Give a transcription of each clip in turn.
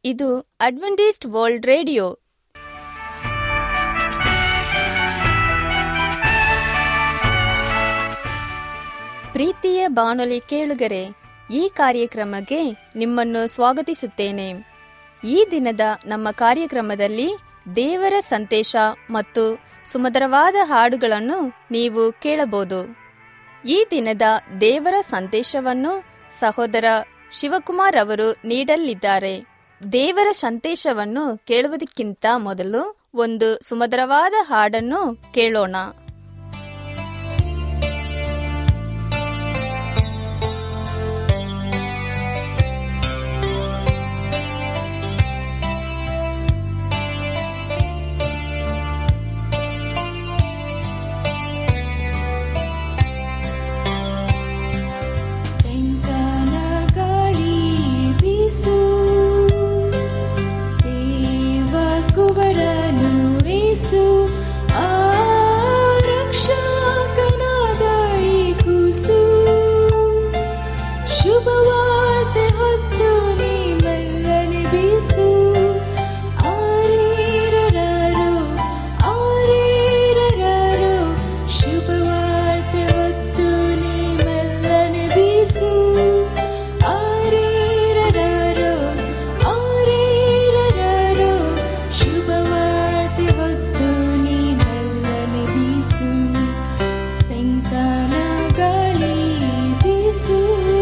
ಇದು Adventist world radio ಪ್ರೀತಿಯ ಬಾನುಲಿ ಕೇಳುಗರೆ ಈ ಕಾರ್ಯಕ್ರಮಕ್ಕೆ ನಿಮ್ಮನ್ನು ಸ್ವಾಗತಿಸುತ್ತೇನೆ ಈ ದಿನದ ನಮ್ಮ ಕಾರ್ಯಕ್ರಮದಲ್ಲಿ ದೇವರ ಸಂದೇಶ ಮತ್ತು ಸುಮಧುರವಾದ ಹಾಡುಗಳನ್ನು ನೀವು ಕೇಳಬಹುದು ಈ ದಿನದ ದೇವರ ಸಂದೇಶವನ್ನು ಸಹೋದರ ಶಿವಕುಮಾರ್ ಅವರು ನೀಡಲಿದ್ದಾರೆ ದೇವರ ಸಂದೇಶವನ್ನು ಕೇಳುವುದಕ್ಕಿಂತ ಮೊದಲು ಒಂದು ಸುಮಧುರವಾದ ಹಾಡನ್ನು ಕೇಳೋಣ ತೆಂಕನ ಗಾಳಿ ಬೀಸು ದೇವ ಕುವರನು ಏಸು ಆರಕ್ಷಕನಾದ ಈ ಕೂಸು ಶುಭವಾರ್ತೆ ಹೊತ್ತು ನೀ ಮೆಲ್ಲನೆ ಬೀಸು ಆರೇರರರು ಆರೇರರರು ಶುಭವಾರ್ತೆ ಹೊತ್ತು ನೀ ಮೆಲ್ಲನೆ ಬೀಸು ಆರೇರರರು ಆರೇರರರು ಶುಭವಾರ್ತೆ ಹೊತ್ತು ನೀ ಮೆಲ್ಲನೆ ಬೀಸು ತೆಂಕನ ಗಾಳಿ ಬೀಸು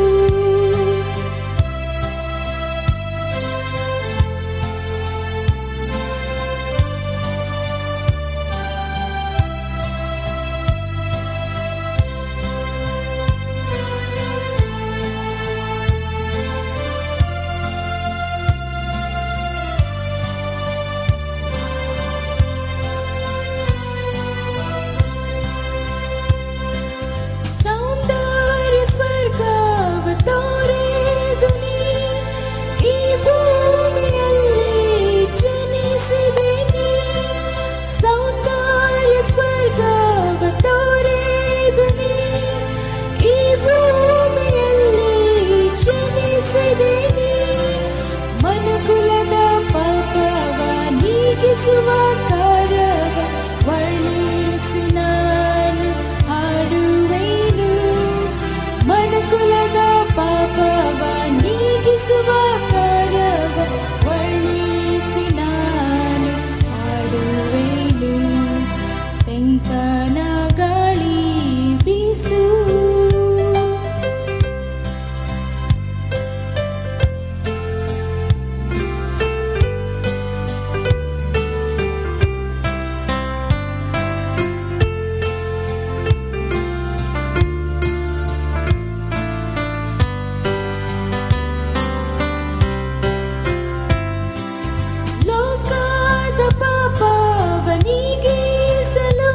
ಸೌಂದರ್ಯ ಸ್ವರ್ಗವ ತೋರೆದುನಿ ಈ ಭೂಮಿಯಲ್ಲಿ ಜನಿಸಿದೆ ನೀ ಸೌಂದರ್ಯ ಸ್ವರ್ಗವ ತೋರೆದುನಿ ಈ ಭೂಮಿಯಲ್ಲಿ ಜನಿಸಿದೆ ನೀ ಮನುಕುಲದ ಪಾಪವ ನೀಗಿಸುವ ಕಾರ್ಯವ ವರ್ಣಿಸಿ ನಾನು ಹಾಡುವೆನು ಮನುಕುಲದ ಪಾಪವ ನೀಗಿಸುವ ಕಾರ್ಯವ ವರ್ಣಿಸಿ ನಾನು ಹಾಡುವೆನು ತೆಂಕನ ಗಾಳಿ ಬೀಸು ಲೋಕದ ಪಾಪವ ನೀಗಿಸಲು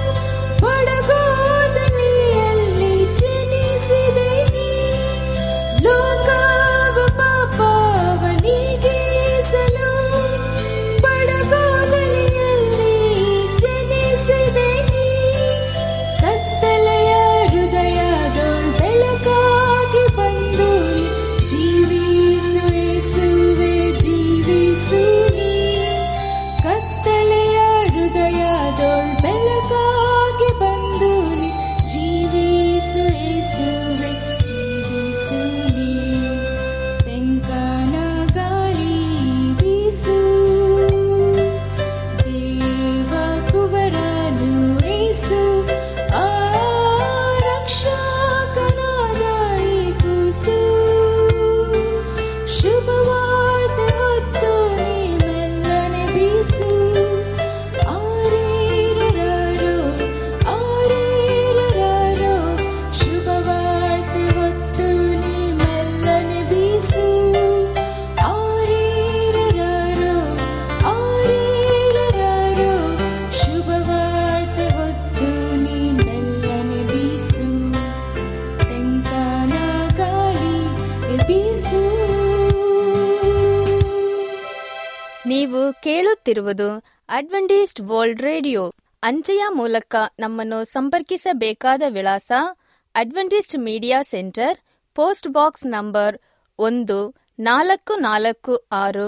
ಬಡಗೋದಲಿಯಲ್ಲಿ ಜನಿಸಿದೆ ನೀ ಲೋಕವ ಪಾಪವ ನೀಗಿಸಲು ಬಡಗೋದಲಿಯಲ್ಲಿ ಜನಿಸಿದೆ ನೀ ಕತ್ತಲೆಯ ಹೃದಯದ ಬೆಳಕಾಗಿ ಬಂದು ಜೀವಿಸು ಯೇಸುವೆ ಜೀವಿಸು ನೀ ಕತ್ತಲೆಯ ಹೃದಯದ ಬೆಳಕಾಗಿ ಬಂದು ನೀ ಜೀವಿಸು ಯೇಸುವೆ ಜೀವಿಸು ನೀ ತೆಂಕನ ಗಾಳಿ ಬೀಸು ದೇವ ಕುವರನು ಏಸು ಆರಕ್ಷಕನಾದ ಈ ಕೂಸು ಶುಭವಾರ್ತೆ ಹೊತ್ತು ನೀ ಮೆಲ್ಲನೆ ಬೀಸು ಆರೇರರರು ಆರೇರರರು ಶುಭವಾರ್ತೆ ಹೊತ್ತು ನೀ ಮೆಲ್ಲನೆ ಬೀಸು ಆರೇರರರು ಆರೇರರರು ಶುಭವಾರ್ತೆ ಹೊತ್ತು ನೀ ಮೆಲ್ಲನೆ ಬೀಸು ತೆಂಕನ ಗಾಳಿ ಬೀಸು ನೀವು ಕೇಳುತ್ತಿರುವುದು ಅಡ್ವೆಂಟಿಸ್ಟ್ ವರ್ಲ್ಡ್ ರೇಡಿಯೋ ಅಂಚೆಯ ಮೂಲಕ ನಮ್ಮನ್ನು ಸಂಪರ್ಕಿಸಬೇಕಾದ ವಿಳಾಸ Adventist media centre post box number ಒಂದು ನಾಲ್ಕು ನಾಲ್ಕು ಆರು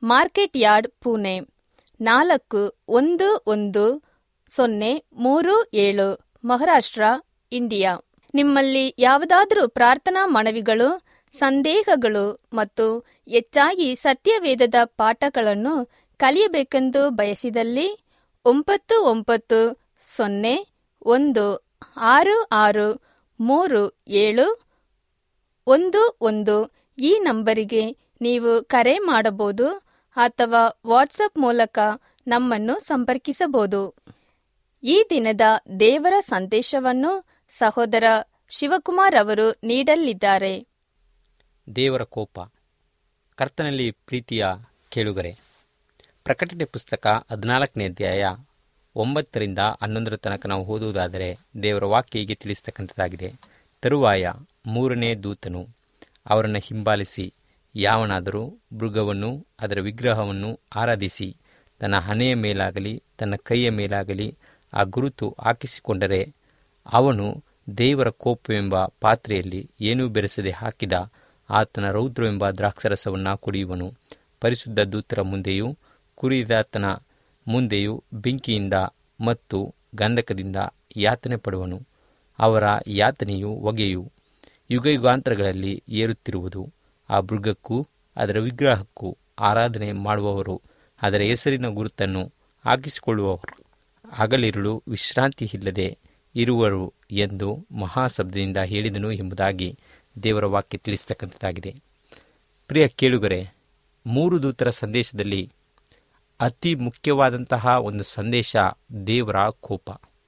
ಮಾರ್ಕೆಟ್ ಯಾರ್ಡ್ ಪುಣೆ ನಾಲ್ಕು ಒಂದು ಒಂದು ಸೊನ್ನೆ ಮೂರು ಏಳು ಮಹಾರಾಷ್ಟ್ರ ಇಂಡಿಯಾ ನಿಮ್ಮಲ್ಲಿ ಯಾವುದಾದರೂ ಪ್ರಾರ್ಥನಾ ಮನವಿಗಳು ಸಂದೇಹಗಳು ಮತ್ತು ಹೆಚ್ಚಾಗಿ ಸತ್ಯವೇದದ ಪಾಠಗಳನ್ನು ಕಲಿಯಬೇಕೆಂದು ಬಯಸಿದಲ್ಲಿ ಒಂಬತ್ತು ಒಂಬತ್ತು ಸೊನ್ನೆ ಒಂದು ಆರು ಆರು ಮೂರು ಏಳು ಒಂದು ಒಂದು ಈ ನಂಬರಿಗೆ ನೀವು ಕರೆ ಮಾಡಬಹುದು ಅಥವಾ ವಾಟ್ಸಪ್ ಮೂಲಕ ನಮ್ಮನ್ನು ಸಂಪರ್ಕಿಸಬಹುದು ಈ ದಿನದ ದೇವರ ಸಂದೇಶವನ್ನು ಸಹೋದರ ಶಿವಕುಮಾರ್ ಅವರು ನೀಡಲಿದ್ದಾರೆ ದೇವರ ಕೋಪ ಕರ್ತನಲ್ಲಿ ಪ್ರೀತಿಯ ಕೇಳುಗರೆ ಪ್ರಕಟಣೆ ಪುಸ್ತಕ ಹದಿನಾಲ್ಕನೇ ಅಧ್ಯಾಯ ಒಂಬತ್ತರಿಂದ ಹನ್ನೊಂದರ ತನಕ ನಾವು ಓದುವುದಾದರೆ ದೇವರ ವಾಕ್ಯ ಹೀಗೆ ತಿಳಿಸ್ತಕ್ಕಂಥದ್ದಾಗಿದೆ ತರುವಾಯ ಮೂರನೇ ದೂತನು ಅವರನ್ನು ಹಿಂಬಾಲಿಸಿ ಯಾವನಾದರೂ ಮೃಗವನ್ನು ಅದರ ವಿಗ್ರಹವನ್ನು ಆರಾಧಿಸಿ ತನ್ನ ಹಣೆಯ ಮೇಲಾಗಲಿ ತನ್ನ ಕೈಯ ಮೇಲಾಗಲಿ ಆ ಗುರುತು ಹಾಕಿಸಿಕೊಂಡರೆ ಅವನು ದೇವರ ಕೋಪವೆಂಬ ಪಾತ್ರೆಯಲ್ಲಿ ಏನೂ ಬೆರೆಸದೆ ಹಾಕಿದ ಆತನ ರೌದ್ರವೆಂಬ ದ್ರಾಕ್ಷರಸವನ್ನು ಕುಡಿಯುವನು ಪರಿಶುದ್ಧ ದೂತರ ಮುಂದೆಯೂ ಕುರಿದಾತನ ಮುಂದೆಯೂ ಬೆಂಕಿಯಿಂದ ಮತ್ತು ಗಂಧಕದಿಂದ ಯಾತನೆ ಪಡುವನು ಅವರ ಯಾತನೆಯು ಹೊಗೆಯು ಯುಗಯುಗಾಂತರಗಳಲ್ಲಿ ಏರುತ್ತಿರುವುದು ಆ ಮೃಗಕ್ಕೂ ಅದರ ವಿಗ್ರಹಕ್ಕೂ ಆರಾಧನೆ ಮಾಡುವವರು ಅದರ ಹೆಸರಿನ ಗುರುತನ್ನು ಹಾಕಿಸಿಕೊಳ್ಳುವವರು ಹಗಲಿರುಳು ವಿಶ್ರಾಂತಿ ಇಲ್ಲದೆ ಇರುವರು ಎಂದು ಮಹಾಶಬ್ದದಿಂದ ಹೇಳಿದನು ಎಂಬುದಾಗಿ ದೇವರ ವಾಕ್ಯ ತಿಳಿಸ್ತಕ್ಕಂಥದ್ದಾಗಿದೆ ಪ್ರಿಯ ಕೇಳುಗರೆ ಮೂರು ದೂತರ ಸಂದೇಶದಲ್ಲಿ ಅತಿ ಮುಖ್ಯವಾದಂತಹ ಒಂದು ಸಂದೇಶ ದೇವರ ಕೋಪ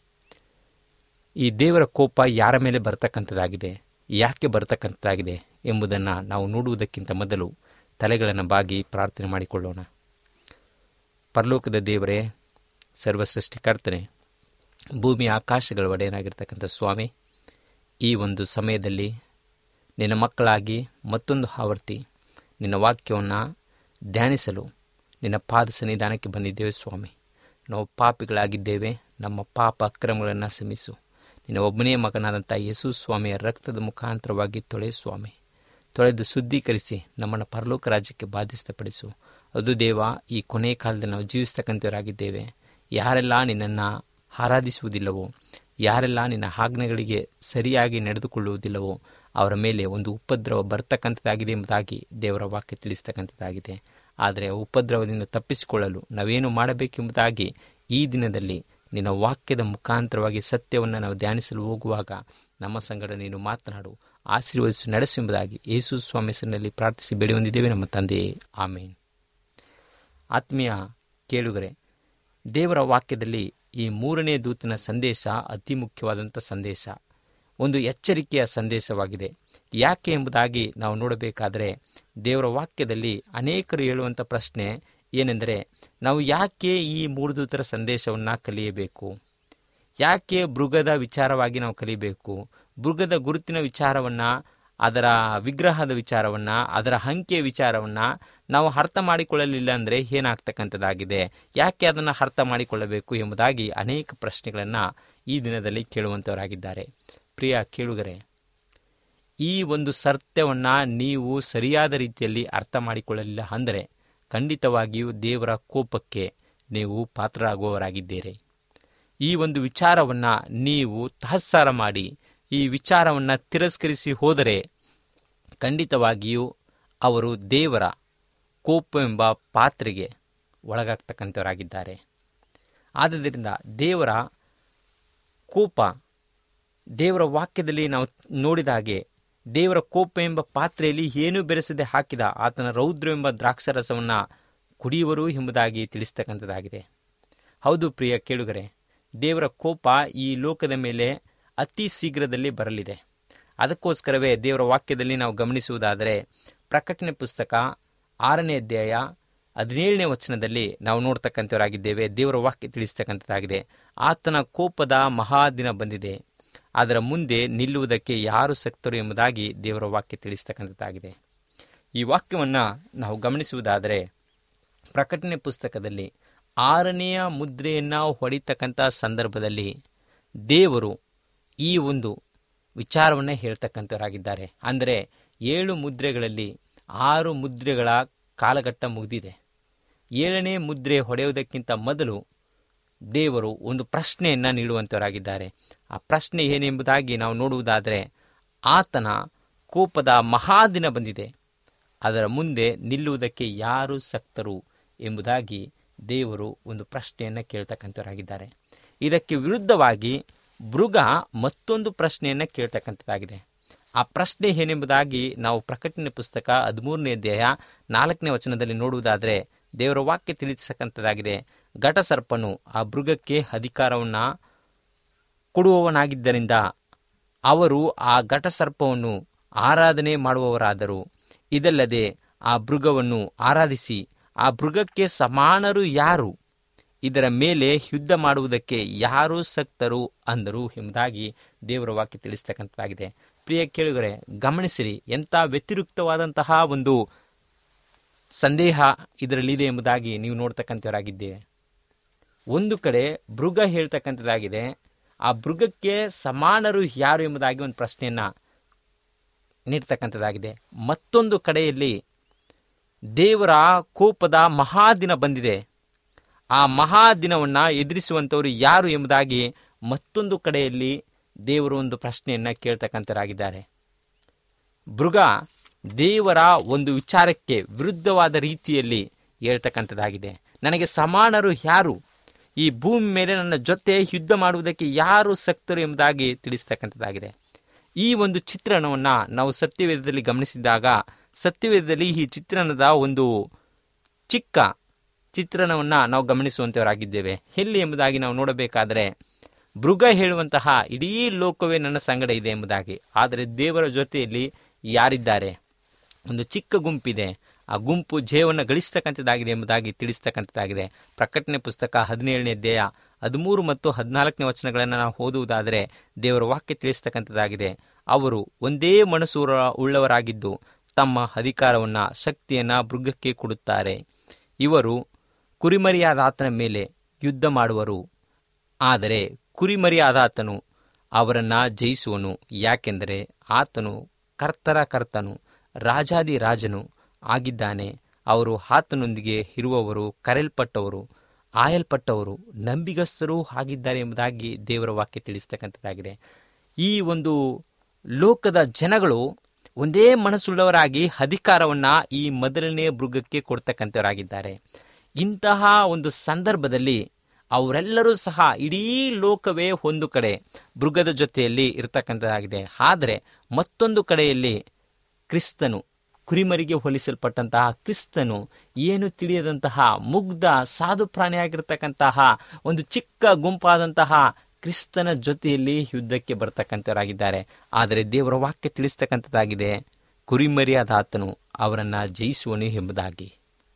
ಈ ದೇವರ ಕೋಪ ಯಾರ ಮೇಲೆ ಬರ್ತಕ್ಕಂಥದ್ದಾಗಿದೆ ಯಾಕೆ ಬರ್ತಕ್ಕಂಥದ್ದಾಗಿದೆ ಎಂಬುದನ್ನು ನಾವು ನೋಡುವುದಕ್ಕಿಂತ ಮೊದಲು ತಲೆಗಳನ್ನು ಬಾಗಿ ಪ್ರಾರ್ಥನೆ ಮಾಡಿಕೊಳ್ಳೋಣ ಪರಲೋಕದ ದೇವರೇ ಸರ್ವಸೃಷ್ಟಿಕರ್ತನೆ ಭೂಮಿ ಆಕಾಶಗಳ ಒಡೆಯನಾಗಿರ್ತಕ್ಕಂಥ ಸ್ವಾಮಿ ಈ ಒಂದು ಸಮಯದಲ್ಲಿ ನಿನ್ನ ಮಕ್ಕಳಾಗಿ ಮತ್ತೊಂದು ಆವರ್ತಿ ನಿನ್ನ ವಾಕ್ಯವನ್ನು ಧ್ಯಾನಿಸಲು ನಿನ್ನ ಪಾದ ಸನ್ನಿಧಾನಕ್ಕೆ ಬಂದಿದ್ದೇವೆ ಸ್ವಾಮಿ ನಾವು ಪಾಪಿಗಳಾಗಿದ್ದೇವೆ ನಮ್ಮ ಪಾಪ ಅಕ್ರಮಗಳನ್ನು ಶ್ರಮಿಸು ನಿನ್ನ ಒಬ್ಬನೇ ಮಗನಾದಂಥ ಯೇಸು ಸ್ವಾಮಿಯ ರಕ್ತದ ಮುಖಾಂತರವಾಗಿ ತೊಳೆ ಸ್ವಾಮಿ ತೊಳೆದು ಶುದ್ಧೀಕರಿಸಿ ನಮ್ಮನ್ನು ಪರಲೋಕ ರಾಜ್ಯಕ್ಕೆ ಬಾಧ್ಯಸ್ಥಪಡಿಸು ಅದು ದೇವ ಈ ಕೊನೆಯ ಕಾಲದಲ್ಲಿ ನಾವು ಜೀವಿಸ್ತಕ್ಕಂಥವರಾಗಿದ್ದೇವೆ ಯಾರೆಲ್ಲ ನಿನ್ನನ್ನು ಆರಾಧಿಸುವುದಿಲ್ಲವೋ ಯಾರೆಲ್ಲ ನಿನ್ನ ಆಜ್ಞೆಗಳಿಗೆ ಸರಿಯಾಗಿ ನಡೆದುಕೊಳ್ಳುವುದಿಲ್ಲವೋ ಅವರ ಮೇಲೆ ಒಂದು ಉಪದ್ರವ ಬರ್ತಕ್ಕಂಥದ್ದಾಗಿದೆ ಎಂಬುದಾಗಿ ದೇವರ ವಾಕ್ಯ ತಿಳಿಸ್ತಕ್ಕಂಥದ್ದಾಗಿದೆ ಆದರೆ ಉಪದ್ರವದಿಂದ ತಪ್ಪಿಸಿಕೊಳ್ಳಲು ನಾವೇನು ಮಾಡಬೇಕೆಂಬುದಾಗಿ ಈ ದಿನದಲ್ಲಿ ನಿನ್ನ ವಾಕ್ಯದ ಮುಖಾಂತರವಾಗಿ ಸತ್ಯವನ್ನು ನಾವು ಧ್ಯಾನಿಸಲು ಹೋಗುವಾಗ ನಮ್ಮ ಸಂಗಡ ನೀನು ಮಾತನಾಡು ಆಶೀರ್ವದಿಸಿ ನಡೆಸೆಂಬುದಾಗಿ ಯೇಸು ಸ್ವಾಮಿ ಹೆಸರಿನಲ್ಲಿ ಪ್ರಾರ್ಥಿಸಿ ಬೇಡಿ ಹೊಂದಿದ್ದೇವೆ ನಮ್ಮ ತಂದೆಯೇ ಆಮೇನ್ ಆತ್ಮೀಯ ಕೇಳುಗರೆ ದೇವರ ವಾಕ್ಯದಲ್ಲಿ ಈ ಮೂರನೇ ದೂತನ ಸಂದೇಶ ಅತಿ ಮುಖ್ಯವಾದಂಥ ಸಂದೇಶ ಒಂದು ಎಚ್ಚರಿಕೆಯ ಸಂದೇಶವಾಗಿದೆ ಯಾಕೆ ಎಂಬುದಾಗಿ ನಾವು ನೋಡಬೇಕಾದರೆ ದೇವರ ವಾಕ್ಯದಲ್ಲಿ ಅನೇಕರು ಹೇಳುವಂಥ ಪ್ರಶ್ನೆ ಏನೆಂದರೆ ನಾವು ಯಾಕೆ ಈ ಮೂರು ದೂತರ ಸಂದೇಶವನ್ನು ಕಲಿಯಬೇಕು ಯಾಕೆ ಮೃಗದ ವಿಚಾರವಾಗಿ ನಾವು ಕಲಿಬೇಕು ಮೃಗದ ಗುರುತಿನ ವಿಚಾರವನ್ನು ಅದರ ವಿಗ್ರಹದ ವಿಚಾರವನ್ನು ಅದರ ಅಂಕೆಯ ವಿಚಾರವನ್ನು ನಾವು ಅರ್ಥ ಮಾಡಿಕೊಳ್ಳಲಿಲ್ಲ ಅಂದರೆ ಏನಾಗ್ತಕ್ಕಂಥದ್ದಾಗಿದೆ ಯಾಕೆ ಅದನ್ನು ಅರ್ಥ ಮಾಡಿಕೊಳ್ಳಬೇಕು ಎಂಬುದಾಗಿ ಅನೇಕ ಪ್ರಶ್ನೆಗಳನ್ನು ಈ ದಿನದಲ್ಲಿ ಕೇಳುವಂಥವರಾಗಿದ್ದಾರೆ ಪ್ರಿಯ ಕೇಳುಗರೆ ಈ ಒಂದು ಸತ್ಯವನ್ನು ನೀವು ಸರಿಯಾದ ರೀತಿಯಲ್ಲಿ ಅರ್ಥ ಮಾಡಿಕೊಳ್ಳಲಿಲ್ಲ ಅಂದರೆ ಖಂಡಿತವಾಗಿಯೂ ದೇವರ ಕೋಪಕ್ಕೆ ನೀವು ಪಾತ್ರರಾಗುವವರಾಗಿದ್ದೀರಿ ಈ ಒಂದು ವಿಚಾರವನ್ನು ನೀವು ತಹಸ್ಸಾರ ಮಾಡಿ ಈ ವಿಚಾರವನ್ನು ತಿರಸ್ಕರಿಸಿ ಹೋದರೆ ಖಂಡಿತವಾಗಿಯೂ ಅವರು ದೇವರ ಕೋಪವೆಂಬ ಪಾತ್ರೆಗೆ ಒಳಗಾಗ್ತಕ್ಕಂಥವರಾಗಿದ್ದಾರೆ ಆದ್ದರಿಂದ ದೇವರ ಕೋಪ ದೇವರ ವಾಕ್ಯದಲ್ಲಿ ನಾವು ನೋಡಿದ ಹಾಗೆ ದೇವರ ಕೋಪ ಎಂಬ ಪಾತ್ರೆಯಲ್ಲಿ ಏನೂ ಬೆರೆಸದೆ ಹಾಕಿದ ಆತನ ರೌದ್ರ ಎಂಬ ದ್ರಾಕ್ಷರಸವನ್ನು ಕುಡಿಯುವರು ಎಂಬುದಾಗಿ ತಿಳಿಸ್ತಕ್ಕಂಥದ್ದಾಗಿದೆ ಹೌದು ಪ್ರಿಯ ಕೇಳುಗರೆ ದೇವರ ಕೋಪ ಈ ಲೋಕದ ಮೇಲೆ ಅತಿ ಶೀಘ್ರದಲ್ಲಿ ಬರಲಿದೆ ಅದಕ್ಕೋಸ್ಕರವೇ ದೇವರ ವಾಕ್ಯದಲ್ಲಿ ನಾವು ಗಮನಿಸುವುದಾದರೆ ಪ್ರಕಟಣೆ ಪುಸ್ತಕ ಆರನೇ ಅಧ್ಯಾಯ ಹದಿನೇಳನೇ ವಚನದಲ್ಲಿ ನಾವು ನೋಡ್ತಕ್ಕಂಥವರಾಗಿದ್ದೇವೆ ದೇವರ ವಾಕ್ಯ ತಿಳಿಸ್ತಕ್ಕಂಥದ್ದಾಗಿದೆ ಆತನ ಕೋಪದ ಮಹಾದಿನ ಬಂದಿದೆ ಅದರ ಮುಂದೆ ನಿಲ್ಲುವುದಕ್ಕೆ ಯಾರು ಸಕ್ತರು ಎಂಬುದಾಗಿ ದೇವರ ವಾಕ್ಯ ತಿಳಿಸ್ತಕ್ಕಂಥದ್ದಾಗಿದೆ ಈ ವಾಕ್ಯವನ್ನು ನಾವು ಗಮನಿಸುವುದಾದರೆ ಪ್ರಕಟಣೆ ಪುಸ್ತಕದಲ್ಲಿ ಆರನೆಯ ಮುದ್ರೆಯನ್ನು ಹೊಡಿತಕ್ಕಂಥ ಸಂದರ್ಭದಲ್ಲಿ ದೇವರು ಈ ಒಂದು ವಿಚಾರವನ್ನು ಹೇಳ್ತಕ್ಕಂಥವರಾಗಿದ್ದಾರೆ ಅಂದರೆ ಏಳು ಮುದ್ರೆಗಳಲ್ಲಿ ಆರು ಮುದ್ರೆಗಳ ಕಾಲಘಟ್ಟ ಮುಗಿದಿದೆ ಏಳನೇ ಮುದ್ರೆ ಹೊಡೆಯುವುದಕ್ಕಿಂತ ಮೊದಲು ದೇವರು ಒಂದು ಪ್ರಶ್ನೆಯನ್ನು ನೀಡುವಂತವರಾಗಿದ್ದಾರೆ ಆ ಪ್ರಶ್ನೆ ಏನೆಂಬುದಾಗಿ ನಾವು ನೋಡುವುದಾದರೆ ಆತನ ಕೋಪದ ಮಹಾದಿನ ಬಂದಿದೆ ಅದರ ಮುಂದೆ ನಿಲ್ಲುವುದಕ್ಕೆ ಯಾರು ಸಕ್ತರು ಎಂಬುದಾಗಿ ದೇವರು ಒಂದು ಪ್ರಶ್ನೆಯನ್ನು ಕೇಳ್ತಕ್ಕಂಥವರಾಗಿದ್ದಾರೆ ಇದಕ್ಕೆ ವಿರುದ್ಧವಾಗಿ ಮೃಗ ಮತ್ತೊಂದು ಪ್ರಶ್ನೆಯನ್ನು ಕೇಳ್ತಕ್ಕಂಥದ್ದಾಗಿದೆ ಆ ಪ್ರಶ್ನೆ ಏನೆಂಬುದಾಗಿ ನಾವು ಪ್ರಕಟಣೆ ಪುಸ್ತಕ ಹದಿಮೂರನೇ ಅಧ್ಯಾಯ ನಾಲ್ಕನೇ ವಚನದಲ್ಲಿ ನೋಡುವುದಾದರೆ ದೇವರ ವಾಕ್ಯ ತಿಳಿಸತಕ್ಕಂಥದ್ದಾಗಿದೆ ಘಟಸರ್ಪನು ಆ ಮೃಗಕ್ಕೆ ಅಧಿಕಾರವನ್ನು ಕೊಡುವವನಾಗಿದ್ದರಿಂದ ಅವರು ಆ ಘಟಸರ್ಪವನ್ನು ಆರಾಧನೆ ಮಾಡುವವರಾದರು ಇದಲ್ಲದೆ ಆ ಮೃಗವನ್ನು ಆರಾಧಿಸಿ ಆ ಮೃಗಕ್ಕೆ ಸಮಾನರು ಯಾರು ಇದರ ಮೇಲೆ ಯುದ್ಧ ಮಾಡುವುದಕ್ಕೆ ಯಾರು ಸಕ್ತರು ಅಂದರು ಎಂಬುದಾಗಿ ದೇವರ ವಾಕ್ಯ ತಿಳಿಸ್ತಕ್ಕಂಥದ್ದಾಗಿದೆ ಪ್ರಿಯ ಕೇಳುಗರೆ ಗಮನಿಸಿರಿ ಎಂಥ ವ್ಯತಿರಿಕ್ತವಾದಂತಹ ಒಂದು ಸಂದೇಹ ಇದರಲ್ಲಿದೆ ಎಂಬುದಾಗಿ ನೀವು ನೋಡ್ತಕ್ಕಂಥವರಾಗಿದ್ದೇವೆ ಒಂದು ಕಡೆ ಮೃಗ ಹೇಳ್ತಕ್ಕಂಥದ್ದಾಗಿದೆ ಆ ಮೃಗಕ್ಕೆ ಸಮಾನರು ಯಾರು ಎಂಬುದಾಗಿ ಒಂದು ಪ್ರಶ್ನೆಯನ್ನ ನೀಡ್ತಕ್ಕಂಥದ್ದಾಗಿದೆ ಮತ್ತೊಂದು ಕಡೆಯಲ್ಲಿ ದೇವರ ಕೋಪದ ಮಹಾದಿನ ಬಂದಿದೆ ಆ ಮಹಾದಿನವನ್ನು ಎದುರಿಸುವಂಥವರು ಯಾರು ಎಂಬುದಾಗಿ ಮತ್ತೊಂದು ಕಡೆಯಲ್ಲಿ ದೇವರು ಒಂದು ಪ್ರಶ್ನೆಯನ್ನು ಕೇಳ್ತಕ್ಕಂಥರಾಗಿದ್ದಾರೆ ಮೃಗ ದೇವರ ಒಂದು ವಿಚಾರಕ್ಕೆ ವಿರುದ್ಧವಾದ ರೀತಿಯಲ್ಲಿ ಹೇಳ್ತಕ್ಕಂಥದ್ದಾಗಿದೆ ನನಗೆ ಸಮಾನರು ಯಾರು ಈ ಭೂಮಿ ಮೇಲೆ ನನ್ನ ಜೊತೆ ಯುದ್ಧ ಮಾಡುವುದಕ್ಕೆ ಯಾರು ಸಕ್ತರು ಎಂಬುದಾಗಿ ತಿಳಿಸ್ತಕ್ಕಂಥದ್ದಾಗಿದೆ ಈ ಒಂದು ಚಿತ್ರಣವನ್ನು ನಾವು ಸತ್ಯವೇದದಲ್ಲಿ ಗಮನಿಸಿದಾಗ ಸತ್ಯವೇದದಲ್ಲಿ ಈ ಚಿತ್ರಣದ ಒಂದು ಚಿಕ್ಕ ಚಿತ್ರಣವನ್ನು ನಾವು ಗಮನಿಸುವಂಥವರಾಗಿದ್ದೇವೆ ಎಲ್ಲಿ ಎಂಬುದಾಗಿ ನಾವು ನೋಡಬೇಕಾದರೆ ಮೃಗ ಹೇಳುವಂತಹ ಇಡೀ ಲೋಕವೇ ನನ್ನ ಸಂಗಡ ಇದೆ ಎಂಬುದಾಗಿ ಆದರೆ ದೇವರ ಜೊತೆಯಲ್ಲಿ ಯಾರಿದ್ದಾರೆ ಒಂದು ಚಿಕ್ಕ ಗುಂಪಿದೆ ಆ ಗುಂಪು ಜಯವನ್ನು ಗಳಿಸ್ತಕ್ಕಂಥದ್ದಾಗಿದೆ ಎಂಬುದಾಗಿ ತಿಳಿಸ್ತಕ್ಕಂಥದ್ದಾಗಿದೆ ಪ್ರಕಟಣೆ ಪುಸ್ತಕ ಹದಿನೇಳನೇ ಅಧ್ಯಾಯ ಹದಿಮೂರು ಮತ್ತು ಹದಿನಾಲ್ಕನೇ ವಚನಗಳನ್ನು ನಾವು ಓದುವುದಾದರೆ ದೇವರ ವಾಕ್ಯ ತಿಳಿಸ್ತಕ್ಕಂಥದ್ದಾಗಿದೆ ಅವರು ಒಂದೇ ಮನಸ್ಸು ಉಳ್ಳವರಾಗಿದ್ದು ತಮ್ಮ ಅಧಿಕಾರವನ್ನು ಶಕ್ತಿಯನ್ನು ಮೃಗಕ್ಕೆ ಕೊಡುತ್ತಾರೆ ಇವರು ಕುರಿಮರಿಯಾದ ಆತನ ಮೇಲೆ ಯುದ್ಧ ಮಾಡುವರು ಆದರೆ ಕುರಿಮರಿಯಾದ ಆತನು ಅವರನ್ನು ಜಯಿಸುವನು ಯಾಕೆಂದರೆ ಆತನು ಕರ್ತರ ಕರ್ತನು ರಾಜಾದಿ ರಾಜನು ಆಗಿದ್ದಾನೆ ಅವರು ಆತನೊಂದಿಗೆ ಇರುವವರು ಕರೆಯಲ್ಪಟ್ಟವರು ಆಯಲ್ಪಟ್ಟವರು ನಂಬಿಗಸ್ತರೂ ಆಗಿದ್ದಾರೆ ಎಂಬುದಾಗಿ ದೇವರ ವಾಕ್ಯ ತಿಳಿಸ್ತಕ್ಕಂಥದ್ದಾಗಿದೆ ಈ ಒಂದು ಲೋಕದ ಜನಗಳು ಒಂದೇ ಮನಸ್ಸುಳ್ಳವರಾಗಿ ಅಧಿಕಾರವನ್ನು ಈ ಮೊದಲನೇ ಮೃಗಕ್ಕೆ ಕೊಡ್ತಕ್ಕಂಥವರಾಗಿದ್ದಾರೆ ಇಂತಹ ಒಂದು ಸಂದರ್ಭದಲ್ಲಿ ಅವರೆಲ್ಲರೂ ಸಹ ಇಡೀ ಲೋಕವೇ ಒಂದು ಕಡೆ ಮೃಗದ ಜೊತೆಯಲ್ಲಿ ಇರತಕ್ಕಂಥದ್ದಾಗಿದೆ ಆದರೆ ಮತ್ತೊಂದು ಕಡೆಯಲ್ಲಿ ಕ್ರಿಸ್ತನು ಕುರಿಮರಿಗೆ ಹೋಲಿಸಲ್ಪಟ್ಟಂತಹ ಕ್ರಿಸ್ತನು ಏನು ತಿಳಿಯದಂತಹ ಮುಗ್ಧ ಸಾಧು ಪ್ರಾಣಿಯಾಗಿರ್ತಕ್ಕಂತಹ ಒಂದು ಚಿಕ್ಕ ಗುಂಪಾದಂತಹ ಕ್ರಿಸ್ತನ ಜೊತೆಯಲ್ಲಿ ಯುದ್ಧಕ್ಕೆ ಬರ್ತಕ್ಕಂಥವರಾಗಿದ್ದಾರೆ ಆದರೆ ದೇವರ ವಾಕ್ಯ ತಿಳಿಸ್ತಕ್ಕಂಥದ್ದಾಗಿದೆ ಕುರಿಮರಿಯಾದ ಆತನು ಅವರನ್ನು ಜಯಿಸುವನು ಎಂಬುದಾಗಿ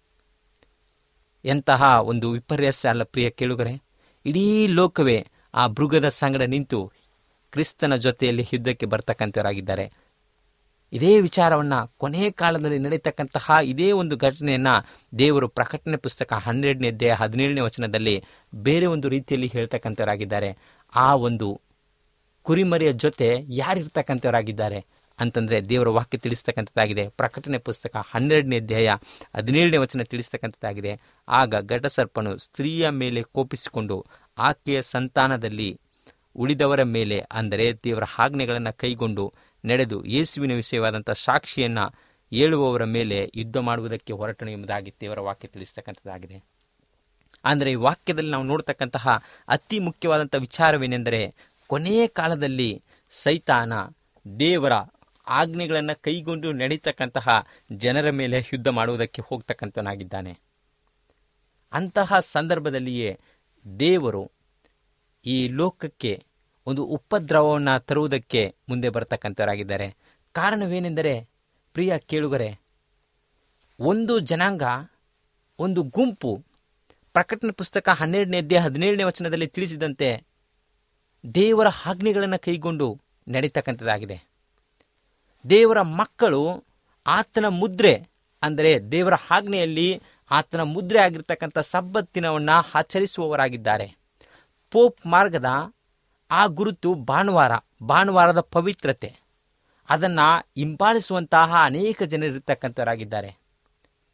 ಎಂತಹ ಒಂದು ವಿಪರ್ಯಾಸ ಅಲ್ಲ ಪ್ರಿಯ ಕೇಳುಗರೆ ಇಡೀ ಲೋಕವೇ ಆ ಮೃಗದ ಸಂಗಡ ನಿಂತು ಕ್ರಿಸ್ತನ ಜೊತೆಯಲ್ಲಿ ಯುದ್ಧಕ್ಕೆ ಬರ್ತಕ್ಕಂಥವರಾಗಿದ್ದಾರೆ ಇದೇ ವಿಚಾರವನ್ನು ಕೊನೆಯ ಕಾಲದಲ್ಲಿ ನಡೀತಕ್ಕಂತಹ ಇದೇ ಒಂದು ಘಟನೆಯನ್ನು ದೇವರು ಪ್ರಕಟಣೆ ಪುಸ್ತಕ ಹನ್ನೆರಡನೇ ಅಧ್ಯಾಯ ಹದಿನೇಳನೇ ವಚನದಲ್ಲಿ ಬೇರೆ ಒಂದು ರೀತಿಯಲ್ಲಿ ಹೇಳ್ತಕ್ಕಂಥವರಾಗಿದ್ದಾರೆ ಆ ಒಂದು ಕುರಿಮರಿಯ ಜೊತೆ ಯಾರಿರ್ತಕ್ಕಂಥವರಾಗಿದ್ದಾರೆ ಅಂತಂದರೆ ದೇವರ ವಾಕ್ಯ ತಿಳಿಸ್ತಕ್ಕಂಥದ್ದಾಗಿದೆ ಪ್ರಕಟಣೆ ಪುಸ್ತಕ ಹನ್ನೆರಡನೇ ಅಧ್ಯಾಯ ಹದಿನೇಳನೇ ವಚನ ತಿಳಿಸ್ತಕ್ಕಂಥದ್ದಾಗಿದೆ ಆಗ ಘಟಸರ್ಪನು ಸ್ತ್ರೀಯ ಮೇಲೆ ಕೋಪಿಸಿಕೊಂಡು ಆಕೆಯ ಸಂತಾನದಲ್ಲಿ ಉಳಿದವರ ಮೇಲೆ ಅಂದರೆ ದೇವರ ಆಜ್ಞೆಗಳನ್ನು ಕೈಗೊಂಡು ನಡೆದು ಯೇಸುವಿನ ವಿಷಯವಾದಂಥ ಸಾಕ್ಷಿಯನ್ನು ಹೇಳುವವರ ಮೇಲೆ ಯುದ್ಧ ಮಾಡುವುದಕ್ಕೆ ಹೊರಟನು ಎಂಬುದಾಗಿ ದೇವರ ವಾಕ್ಯ ತಿಳಿಸ್ತಕ್ಕಂಥದ್ದಾಗಿದೆ ಅಂದರೆ ಈ ವಾಕ್ಯದಲ್ಲಿ ನಾವು ನೋಡ್ತಕ್ಕಂತಹ ಅತಿ ಮುಖ್ಯವಾದಂಥ ವಿಚಾರವೇನೆಂದರೆ ಕೊನೆಯ ಕಾಲದಲ್ಲಿ ಸೈತಾನ ದೇವರ ಆಜ್ಞೆಗಳನ್ನು ಕೈಗೊಂಡು ನಡೀತಕ್ಕಂತಹ ಜನರ ಮೇಲೆ ಯುದ್ಧ ಮಾಡುವುದಕ್ಕೆ ಹೋಗ್ತಕ್ಕಂಥವನಾಗಿದ್ದಾನೆ ಅಂತಹ ಸಂದರ್ಭದಲ್ಲಿಯೇ ದೇವರು ಈ ಲೋಕಕ್ಕೆ ಒಂದು ಉಪದ್ರವವನ್ನು ತರುವುದಕ್ಕೆ ಮುಂದೆ ಬರ್ತಕ್ಕಂಥವರಾಗಿದ್ದಾರೆ ಕಾರಣವೇನೆಂದರೆ ಪ್ರಿಯ ಕೇಳುಗರೆ ಒಂದು ಜನಾಂಗ ಒಂದು ಗುಂಪು ಪ್ರಕಟಣೆ ಪುಸ್ತಕ ಹನ್ನೆರಡನೇ ಅಧ್ಯಾಯ ಹದಿನೇಳನೇ ವಚನದಲ್ಲಿ ತಿಳಿಸಿದಂತೆ ದೇವರ ಆಜ್ಞೆಗಳನ್ನು ಕೈಗೊಂಡು ನಡೀತಕ್ಕಂಥದ್ದಾಗಿದೆ ದೇವರ ಮಕ್ಕಳು ಆತನ ಮುದ್ರೆ ಅಂದರೆ ದೇವರ ಆಜ್ಞೆಯಲ್ಲಿ ಆತನ ಮುದ್ರೆ ಆಗಿರ್ತಕ್ಕಂಥ ಸಬ್ಬತ್ತಿನವನ್ನು ಆಚರಿಸುವವರಾಗಿದ್ದಾರೆ ಪೋಪ್ ಮಾರ್ಗದ ಆ ಗುರುತು ಭಾನುವಾರ ಭಾನುವಾರದ ಪವಿತ್ರತೆ ಅದನ್ನು ಹಿಂಬಾಲಿಸುವಂತಹ ಅನೇಕ ಜನರಿರ್ತಕ್ಕಂಥವರಾಗಿದ್ದಾರೆ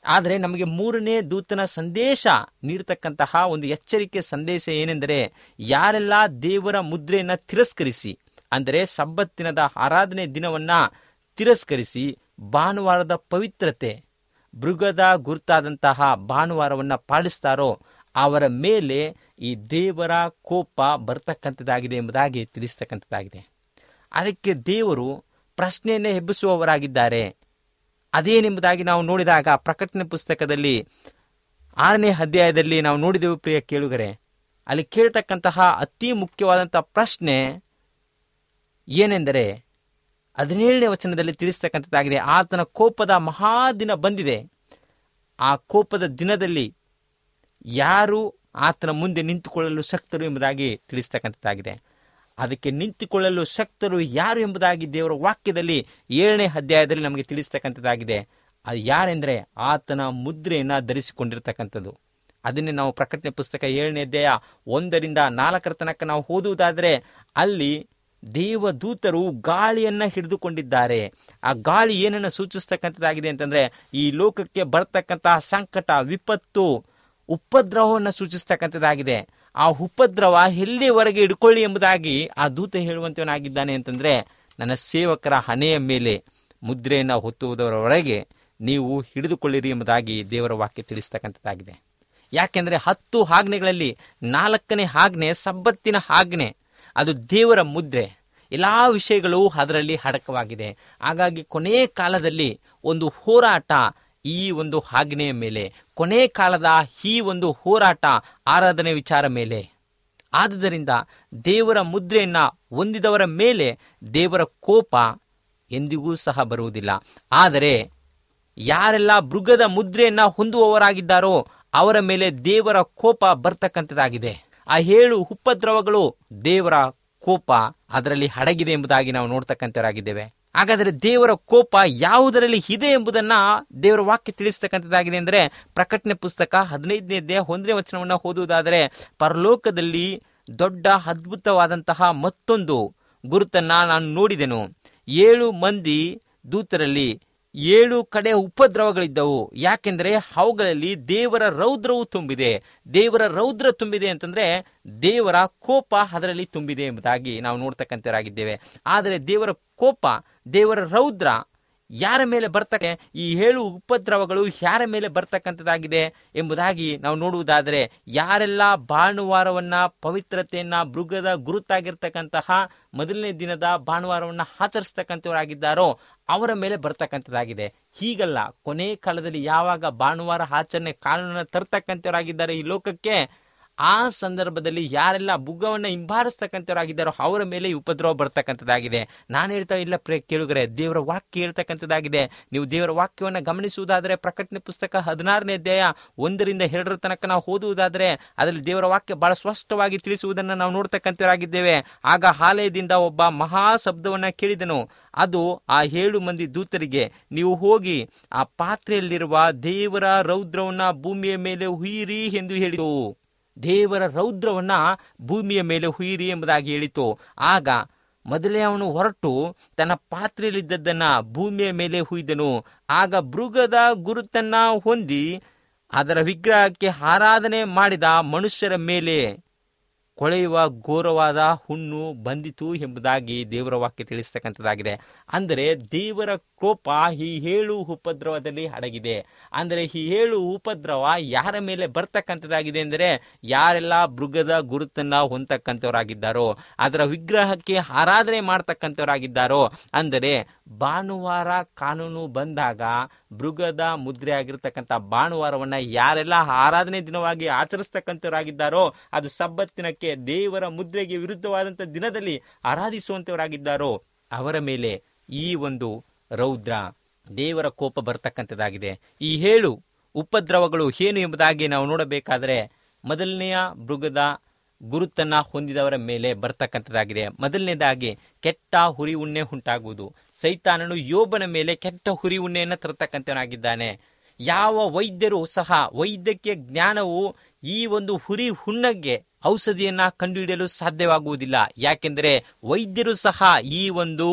ಆದರೆ ನಮಗೆ ಮೂರನೇ ದೂತನ ಸಂದೇಶ ನೀಡತಕ್ಕಂತಹ ಒಂದು ಎಚ್ಚರಿಕೆ ಸಂದೇಶ ಏನೆಂದರೆ ಯಾರೆಲ್ಲ ದೇವರ ಮುದ್ರೆಯನ್ನು ತಿರಸ್ಕರಿಸಿ ಅಂದರೆ ಸಬ್ಬತ್ತಿನದ ಆರಾಧನೆ ದಿನವನ್ನ ತಿರಸ್ಕರಿಸಿ ಭಾನುವಾರದ ಪವಿತ್ರತೆ ಮೃಗದ ಗುರುತಾದಂತಹ ಭಾನುವಾರವನ್ನು ಪಾಲಿಸ್ತಾರೋ ಅವರ ಮೇಲೆ ಈ ದೇವರ ಕೋಪ ಬರ್ತಕ್ಕಂಥದ್ದಾಗಿದೆ ಎಂಬುದಾಗಿ ತಿಳಿಸ್ತಕ್ಕಂಥದ್ದಾಗಿದೆ ಅದಕ್ಕೆ ದೇವರು ಪ್ರಶ್ನೆಯನ್ನೇ ಎಬ್ಬಿಸುವವರಾಗಿದ್ದಾರೆ ಅದೇನೆಂಬುದಾಗಿ ನಾವು ನೋಡಿದಾಗ ಪ್ರಕಟಣೆ ಪುಸ್ತಕದಲ್ಲಿ ಆರನೇ ಅಧ್ಯಾಯದಲ್ಲಿ ನಾವು ನೋಡಿದೆವು ಪ್ರಿಯ ಕೇಳುಗರೆ ಅಲ್ಲಿ ಕೇಳ್ತಕ್ಕಂತಹ ಅತಿ ಮುಖ್ಯವಾದಂತಹ ಪ್ರಶ್ನೆ ಏನೆಂದರೆ ಹದಿನೇಳನೇ ವಚನದಲ್ಲಿ ತಿಳಿಸ್ತಕ್ಕಂಥದ್ದಾಗಿದೆ ಆತನ ಕೋಪದ ಮಹಾದಿನ ಬಂದಿದೆ ಆ ಕೋಪದ ದಿನದಲ್ಲಿ ಯಾರು ಆತನ ಮುಂದೆ ನಿಂತುಕೊಳ್ಳಲು ಶಕ್ತರು ಎಂಬುದಾಗಿ ತಿಳಿಸ್ತಕ್ಕಂಥದ್ದಾಗಿದೆ ಅದಕ್ಕೆ ನಿಂತುಕೊಳ್ಳಲು ಶಕ್ತರು ಯಾರು ಎಂಬುದಾಗಿ ದೇವರ ವಾಕ್ಯದಲ್ಲಿ ಏಳನೇ ಅಧ್ಯಾಯದಲ್ಲಿ ನಮಗೆ ತಿಳಿಸ್ತಕ್ಕಂಥದ್ದಾಗಿದೆ ಅದು ಯಾರೆಂದರೆ ಆತನ ಮುದ್ರೆಯನ್ನು ಧರಿಸಿಕೊಂಡಿರ್ತಕ್ಕಂಥದ್ದು ಅದನ್ನೇ ನಾವು ಪ್ರಕಟಣೆ ಪುಸ್ತಕ ಏಳನೇ ಅಧ್ಯಾಯ ಒಂದರಿಂದ ನಾಲ್ಕರ ತನಕ ನಾವು ಓದುವುದಾದರೆ ಅಲ್ಲಿ ದೇವದೂತರು ಗಾಳಿಯನ್ನ ಹಿಡಿದುಕೊಂಡಿದ್ದಾರೆ ಆ ಗಾಳಿ ಏನನ್ನ ಸೂಚಿಸ್ತಕ್ಕಂಥದ್ದಾಗಿದೆ ಅಂತಂದ್ರೆ ಈ ಲೋಕಕ್ಕೆ ಬರ್ತಕ್ಕಂತಹ ಸಂಕಟ ವಿಪತ್ತು ಉಪದ್ರವವನ್ನು ಸೂಚಿಸ್ತಕ್ಕಂಥದ್ದಾಗಿದೆ ಆ ಉಪದ್ರವ ಎಲ್ಲಿವರೆಗೆ ಇಡ್ಕೊಳ್ಳಿ ಎಂಬುದಾಗಿ ಆ ದೂತ ಹೇಳುವಂತವನಾಗಿದ್ದಾನೆ ಅಂತಂದ್ರೆ ನನ್ನ ಸೇವಕರ ಹಣೆಯ ಮೇಲೆ ಮುದ್ರೆಯನ್ನು ಹೊತ್ತುವುದರವರೆಗೆ ನೀವು ಹಿಡಿದುಕೊಳ್ಳಿರಿ ಎಂಬುದಾಗಿ ದೇವರ ವಾಕ್ಯ ತಿಳಿಸ್ತಕ್ಕಂಥದ್ದಾಗಿದೆ ಯಾಕೆಂದ್ರೆ ಹತ್ತು ಆಜ್ಞೆಗಳಲ್ಲಿ ನಾಲ್ಕನೇ ಆಜ್ಞೆ ಸಬ್ಬತ್ತಿನ ಆಜ್ಞೆ ಅದು ದೇವರ ಮುದ್ರೆ ಎಲ್ಲಾ ವಿಷಯಗಳು ಅದರಲ್ಲಿ ಅಡಕವಾಗಿದೆ ಹಾಗಾಗಿ ಕೊನೆ ಕಾಲದಲ್ಲಿ ಒಂದು ಹೋರಾಟ ಈ ಒಂದು ಆಜ್ಞೆಯ ಮೇಲೆ ಕೊನೆ ಕಾಲದ ಈ ಒಂದು ಹೋರಾಟ ಆರಾಧನೆ ವಿಚಾರ ಮೇಲೆ ಆದುದರಿಂದ ದೇವರ ಮುದ್ರೆಯನ್ನ ಹೊಂದಿದವರ ಮೇಲೆ ದೇವರ ಕೋಪ ಎಂದಿಗೂ ಸಹ ಬರುವುದಿಲ್ಲ ಆದರೆ ಯಾರೆಲ್ಲ ಮೃಗದ ಮುದ್ರೆಯನ್ನ ಹೊಂದುವವರಾಗಿದ್ದಾರೋ ಅವರ ಮೇಲೆ ದೇವರ ಕೋಪ ಬರ್ತಕ್ಕಂಥದ್ದಾಗಿದೆ ಆ ಏಳು ಉಪದ್ರವಗಳು ದೇವರ ಕೋಪ ಅದರಲ್ಲಿ ಅಡಗಿದೆ ಎಂಬುದಾಗಿ ನಾವು ನೋಡ್ತಕ್ಕಂಥವರಾಗಿದ್ದೇವೆ ಹಾಗಾದರೆ ದೇವರ ಕೋಪ ಯಾವುದರಲ್ಲಿ ಇದೆ ಎಂಬುದನ್ನ ದೇವರ ವಾಕ್ಯ ತಿಳಿಸ್ತಕ್ಕಂಥದ್ದಾಗಿದೆ ಅಂದರೆ ಪ್ರಕಟಣೆ ಪುಸ್ತಕ ಹದಿನೈದನೇ ಅಧ್ಯಾಯ ಒಂದನೇ ವಚನವನ್ನು ಓದುವುದಾದರೆ ಪರಲೋಕದಲ್ಲಿ ದೊಡ್ಡ ಅದ್ಭುತವಾದಂತಹ ಮತ್ತೊಂದು ಗುರುತನ್ನ ನಾನು ನೋಡಿದೆನು ಏಳು ಮಂದಿ ದೂತರಲ್ಲಿ ಏಳು ಕಡೆ ಉಪದ್ರವಗಳಿದ್ದವು ಯಾಕೆಂದ್ರೆ ಅವುಗಳಲ್ಲಿ ದೇವರ ರೌದ್ರವು ತುಂಬಿದೆ ದೇವರ ರೌದ್ರ ತುಂಬಿದೆ ಅಂತಂದ್ರೆ ದೇವರ ಕೋಪ ಅದರಲ್ಲಿ ತುಂಬಿದೆ ಎಂಬುದಾಗಿ ನಾವು ನೋಡ್ತಕ್ಕಂಥವರಾಗಿದ್ದೇವೆ ಆದರೆ ದೇವರ ಕೋಪ ದೇವರ ರೌದ್ರ ಯಾರ ಮೇಲೆ ಬರ್ತಕ್ಕೆ ಈ ಏಳು ಉಪದ್ರವಗಳು ಯಾರ ಮೇಲೆ ಬರ್ತಕ್ಕಂಥದ್ದಾಗಿದೆ ಎಂಬುದಾಗಿ ನಾವು ನೋಡುವುದಾದರೆ ಯಾರೆಲ್ಲ ಭಾನುವಾರವನ್ನ ಪವಿತ್ರತೆಯನ್ನ ಮೃಗದ ಗುರುತಾಗಿರ್ತಕ್ಕಂತಹ ಮೊದಲನೇ ದಿನದ ಭಾನುವಾರವನ್ನ ಆಚರಿಸ್ತಕ್ಕಂಥವರಾಗಿದ್ದಾರೋ ಅವರ ಮೇಲೆ ಬರ್ತಕ್ಕಂಥದ್ದಾಗಿದೆ ಹೀಗಲ್ಲ ಕೊನೆ ಕಾಲದಲ್ಲಿ ಯಾವಾಗ ಭಾನುವಾರ ಆಚರಣೆ ಕಾನೂನನ್ನು ತರ್ತಕ್ಕಂಥವರಾಗಿದ್ದಾರೆ ಈ ಲೋಕಕ್ಕೆ ಆ ಸಂದರ್ಭದಲ್ಲಿ ಯಾರೆಲ್ಲ ಬುಗ್ಗವನ್ನು ಹಿಂಬಾರಿಸ್ತಕ್ಕಂಥವರಾಗಿದ್ದಾರೋ ಅವರ ಮೇಲೆ ಈ ಉಪದ್ರವ ಬರ್ತಕ್ಕಂಥದ್ದಾಗಿದೆ ನಾನು ಹೇಳ್ತಾ ಇಲ್ಲ ಪ್ರೇ ಕೇಳುಗರೆ ದೇವರ ವಾಕ್ಯ ಹೇಳ್ತಕ್ಕಂಥದ್ದಾಗಿದೆ ನೀವು ದೇವರ ವಾಕ್ಯವನ್ನು ಗಮನಿಸುವುದಾದರೆ ಪ್ರಕಟಣೆ ಪುಸ್ತಕ ಹದಿನಾರನೇ ಅಧ್ಯಾಯ ಒಂದರಿಂದ ಎರಡರ ತನಕ ನಾವು ಓದುವುದಾದರೆ ಅದರಲ್ಲಿ ದೇವರ ವಾಕ್ಯ ಬಹಳ ಸ್ಪಷ್ಟವಾಗಿ ತಿಳಿಸುವುದನ್ನು ನಾವು ನೋಡ್ತಕ್ಕಂಥವರಾಗಿದ್ದೇವೆ ಆಗ ಆಲಯದಿಂದ ಒಬ್ಬ ಮಹಾ ಶಬ್ದವನ್ನ ಕೇಳಿದನು ಅದು ಆ ಏಳು ಮಂದಿ ದೂತರಿಗೆ ನೀವು ಹೋಗಿ ಆ ಪಾತ್ರೆಯಲ್ಲಿರುವ ದೇವರ ರೌದ್ರವನ್ನ ಭೂಮಿಯ ಮೇಲೆ ಹುಯಿರಿ ಎಂದು ಹೇಳಿತು ದೇವರ ರೌದ್ರವನ್ನ ಭೂಮಿಯ ಮೇಲೆ ಹುಯಿರಿ ಎಂಬುದಾಗಿ ಹೇಳಿತು ಆಗ ಮೊದಲೇ ಅವನು ಹೊರಟು ತನ್ನ ಪಾತ್ರೆಯಲ್ಲಿದ್ದದ್ದನ್ನ ಭೂಮಿಯ ಮೇಲೆ ಹುಯ್ದನು ಆಗ ಮೃಗದ ಗುರುತನ್ನ ಹೊಂದಿ ಅದರ ವಿಗ್ರಹಕ್ಕೆ ಆರಾಧನೆ ಮಾಡಿದ ಮನುಷ್ಯರ ಮೇಲೆ ಕೊಳೆಯುವ ಘೋರವಾದ ಹುಣ್ಣು ಬಂದಿತು ಎಂಬುದಾಗಿ ದೇವರ ವಾಕ್ಯ ತಿಳಿಸ್ತಕ್ಕಂಥದ್ದಾಗಿದೆ ಅಂದರೆ ದೇವರ ಕೋಪ ಈ ಏಳು ಉಪದ್ರವದಲ್ಲಿ ಅಡಗಿದೆ ಅಂದರೆ ಈ ಏಳು ಉಪದ್ರವ ಯಾರ ಮೇಲೆ ಬರ್ತಕ್ಕಂಥದ್ದಾಗಿದೆ ಎಂದರೆ ಯಾರೆಲ್ಲ ಮೃಗದ ಗುರುತನ್ನ ಹೊಂದತಕ್ಕಂಥವರಾಗಿದ್ದಾರೋ ಅದರ ವಿಗ್ರಹಕ್ಕೆ ಆರಾಧನೆ ಮಾಡ್ತಕ್ಕಂಥವರಾಗಿದ್ದಾರೋ ಅಂದರೆ ಭಾನುವಾರ ಕಾನೂನು ಬಂದಾಗ ಮೃಗದ ಮುದ್ರೆ ಆಗಿರ್ತಕ್ಕಂಥ ಭಾನುವಾರವನ್ನ ಯಾರೆಲ್ಲ ಆರಾಧನೆ ದಿನವಾಗಿ ಆಚರಿಸ್ತಕ್ಕಂಥವರಾಗಿದ್ದಾರೋ ಅದು ಸಬ್ಬತ್ತಿನಕ್ಕೆ ದೇವರ ಮುದ್ರೆಗೆ ವಿರುದ್ಧವಾದಂಥ ದಿನದಲ್ಲಿ ಆರಾಧಿಸುವಂತವರಾಗಿದ್ದಾರೋ ಅವರ ಮೇಲೆ ಈ ಒಂದು ರೌದ್ರ ದೇವರ ಕೋಪ ಬರ್ತಕ್ಕಂಥದ್ದಾಗಿದೆ ಈ ಏಳು ಉಪದ್ರವಗಳು ಏನು ಎಂಬುದಾಗಿ ನಾವು ನೋಡಬೇಕಾದರೆ ಮೊದಲನೆಯ ಮೃಗದ ಗುರುತನ್ನ ಹೊಂದಿದವರ ಮೇಲೆ ಬರ್ತಕ್ಕಂಥದ್ದಾಗಿದೆ ಮೊದಲನೇದಾಗಿ ಕೆಟ್ಟ ಹುರಿ ಉಣ್ಣೆ ಉಂಟಾಗುವುದು ಸೈತಾನನು ಯೋಬನ ಮೇಲೆ ಕೆಟ್ಟ ಹುರಿ ಉಣ್ಣೆಯನ್ನು ತರತಕ್ಕಂಥವನಾಗಿದ್ದಾನೆ ಯಾವ ವೈದ್ಯರು ಸಹ ವೈದ್ಯಕೀಯ ಜ್ಞಾನವು ಈ ಒಂದು ಹುರಿ ಹುಣ್ಣಗೆ ಔಷಧಿಯನ್ನ ಕಂಡುಹಿಡಿಯಲು ಸಾಧ್ಯವಾಗುವುದಿಲ್ಲ ಯಾಕೆಂದರೆ ವೈದ್ಯರು ಸಹ ಈ ಒಂದು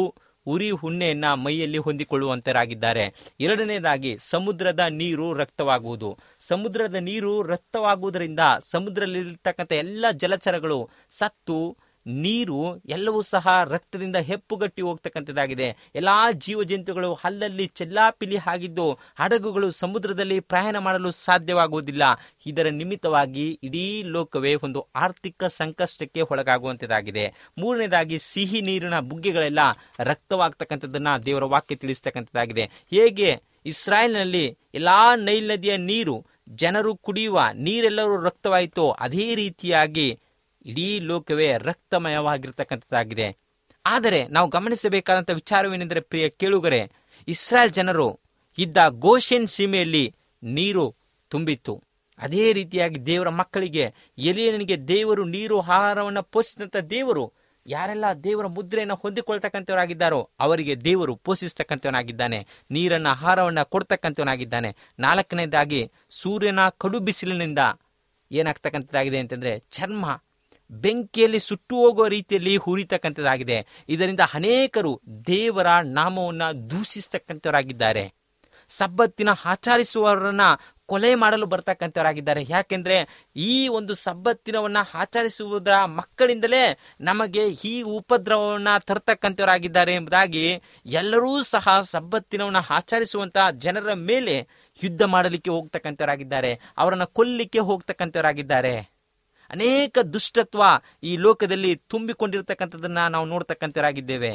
ಉರಿ ಹುಣ್ಣೆಯನ್ನ ಮೈಯಲ್ಲಿ ಹೊಂದಿಕೊಳ್ಳುವಂತರಾಗಿದ್ದಾರೆ ಎರಡನೇದಾಗಿ ಸಮುದ್ರದ ನೀರು ರಕ್ತವಾಗುವುದು ಸಮುದ್ರದ ನೀರು ರಕ್ತವಾಗುವುದರಿಂದ ಸಮುದ್ರದಲ್ಲಿರ್ತಕ್ಕಂಥ ಎಲ್ಲ ಜಲಚರಗಳು ಸತ್ತು ನೀರು ಎಲ್ಲವೂ ಸಹ ರಕ್ತದಿಂದ ಹೆಪ್ಪುಗಟ್ಟಿ ಹೋಗ್ತಕ್ಕಂಥದ್ದಾಗಿದೆ ಎಲ್ಲಾ ಜೀವಜಂತುಗಳು ಅಲ್ಲಲ್ಲಿ ಚೆಲ್ಲಾಪಿಲಿ ಆಗಿದ್ದು ಹಡಗುಗಳು ಸಮುದ್ರದಲ್ಲಿ ಪ್ರಯಾಣ ಮಾಡಲು ಸಾಧ್ಯವಾಗುವುದಿಲ್ಲ ಇದರ ನಿಮಿತ್ತವಾಗಿ ಇಡೀ ಲೋಕವೇ ಒಂದು ಆರ್ಥಿಕ ಸಂಕಷ್ಟಕ್ಕೆ ಒಳಗಾಗುವಂಥದ್ದಾಗಿದೆ ಮೂರನೇದಾಗಿ ಸಿಹಿ ನೀರಿನ ಬುಗ್ಗೆಗಳೆಲ್ಲ ರಕ್ತವಾಗ್ತಕ್ಕಂಥದ್ದನ್ನ ದೇವರ ವಾಕ್ಯ ತಿಳಿಸ್ತಕ್ಕಂಥದ್ದಾಗಿದೆ ಹೇಗೆ ಇಸ್ರಾಯೇಲ್ನಲ್ಲಿ ಎಲ್ಲಾ ನೈಲ್ ನದಿಯ ನೀರು ಜನರು ಕುಡಿಯುವ ನೀರೆಲ್ಲರೂ ರಕ್ತವಾಯಿತು ಅದೇ ರೀತಿಯಾಗಿ ಇಡೀ ಲೋಕವೇ ರಕ್ತಮಯವಾಗಿರ್ತಕ್ಕಂಥದ್ದಾಗಿದೆ ಆದರೆ ನಾವು ಗಮನಿಸಬೇಕಾದಂಥ ವಿಚಾರವೇನೆಂದರೆ ಪ್ರಿಯ ಕೇಳುಗರೆ ಇಸ್ರಾಯೇಲ್ ಜನರು ಇದ್ದ ಗೋಷೆನ್ ಸೀಮೆಯಲ್ಲಿ ನೀರು ತುಂಬಿತ್ತು ಅದೇ ರೀತಿಯಾಗಿ ದೇವರ ಮಕ್ಕಳಿಗೆ ಎಲಿಯನಿಗೆ ದೇವರು ನೀರು ಆಹಾರವನ್ನು ಪೋಷಿಸಿದಂಥ ದೇವರು ಯಾರೆಲ್ಲ ದೇವರ ಮುದ್ರೆಯನ್ನು ಹೊಂದಿಕೊಳ್ತಕ್ಕಂಥವರಾಗಿದ್ದಾರೋ ಅವರಿಗೆ ದೇವರು ಪೋಷಿಸ್ತಕ್ಕಂಥವನಾಗಿದ್ದಾನೆ ನೀರನ್ನ ಆಹಾರವನ್ನ ಕೊಡ್ತಕ್ಕಂಥವನಾಗಿದ್ದಾನೆ ನಾಲ್ಕನೇದಾಗಿ ಸೂರ್ಯನ ಕಡು ಬಿಸಿಲಿನಿಂದ ಏನಾಗ್ತಕ್ಕಂಥದ್ದಾಗಿದೆ ಅಂತಂದ್ರೆ ಚರ್ಮ ಬೆಂಕಿಯಲ್ಲಿ ಸುಟ್ಟು ಹೋಗುವ ರೀತಿಯಲ್ಲಿ ಹುರಿತಕ್ಕಂಥದ್ದಾಗಿದೆ ಇದರಿಂದ ಅನೇಕರು ದೇವರ ನಾಮವನ್ನ ದೂಷಿಸ್ತಕ್ಕಂಥವರಾಗಿದ್ದಾರೆ ಸಬ್ಬತ್ತಿನ ಆಚರಿಸುವವರನ್ನ ಕೊಲೆ ಮಾಡಲು ಬರ್ತಕ್ಕಂಥವರಾಗಿದ್ದಾರೆ ಯಾಕೆಂದ್ರೆ ಈ ಒಂದು ಸಬ್ಬತ್ತಿನವನ್ನ ಆಚರಿಸುವುದರ ಮಕ್ಕಳಿಂದಲೇ ನಮಗೆ ಈ ಉಪದ್ರವವನ್ನ ತರ್ತಕ್ಕಂಥವರಾಗಿದ್ದಾರೆ ಎಂಬುದಾಗಿ ಎಲ್ಲರೂ ಸಹ ಸಬ್ಬತ್ತಿನವನ್ನ ಆಚರಿಸುವಂತಹ ಜನರ ಮೇಲೆ ಯುದ್ಧ ಮಾಡಲಿಕ್ಕೆ ಹೋಗ್ತಕ್ಕಂಥವರಾಗಿದ್ದಾರೆ ಅವರನ್ನ ಕೊಲ್ಲಿಕ್ಕೆ ಹೋಗ್ತಕ್ಕಂಥವರಾಗಿದ್ದಾರೆ ಅನೇಕ ದುಷ್ಟತ್ವ ಈ ಲೋಕದಲ್ಲಿ ತುಂಬಿಕೊಂಡಿರ್ತಕ್ಕಂಥದ್ದನ್ನ ನಾವು ನೋಡ್ತಕ್ಕಂಥವರಾಗಿದ್ದೇವೆ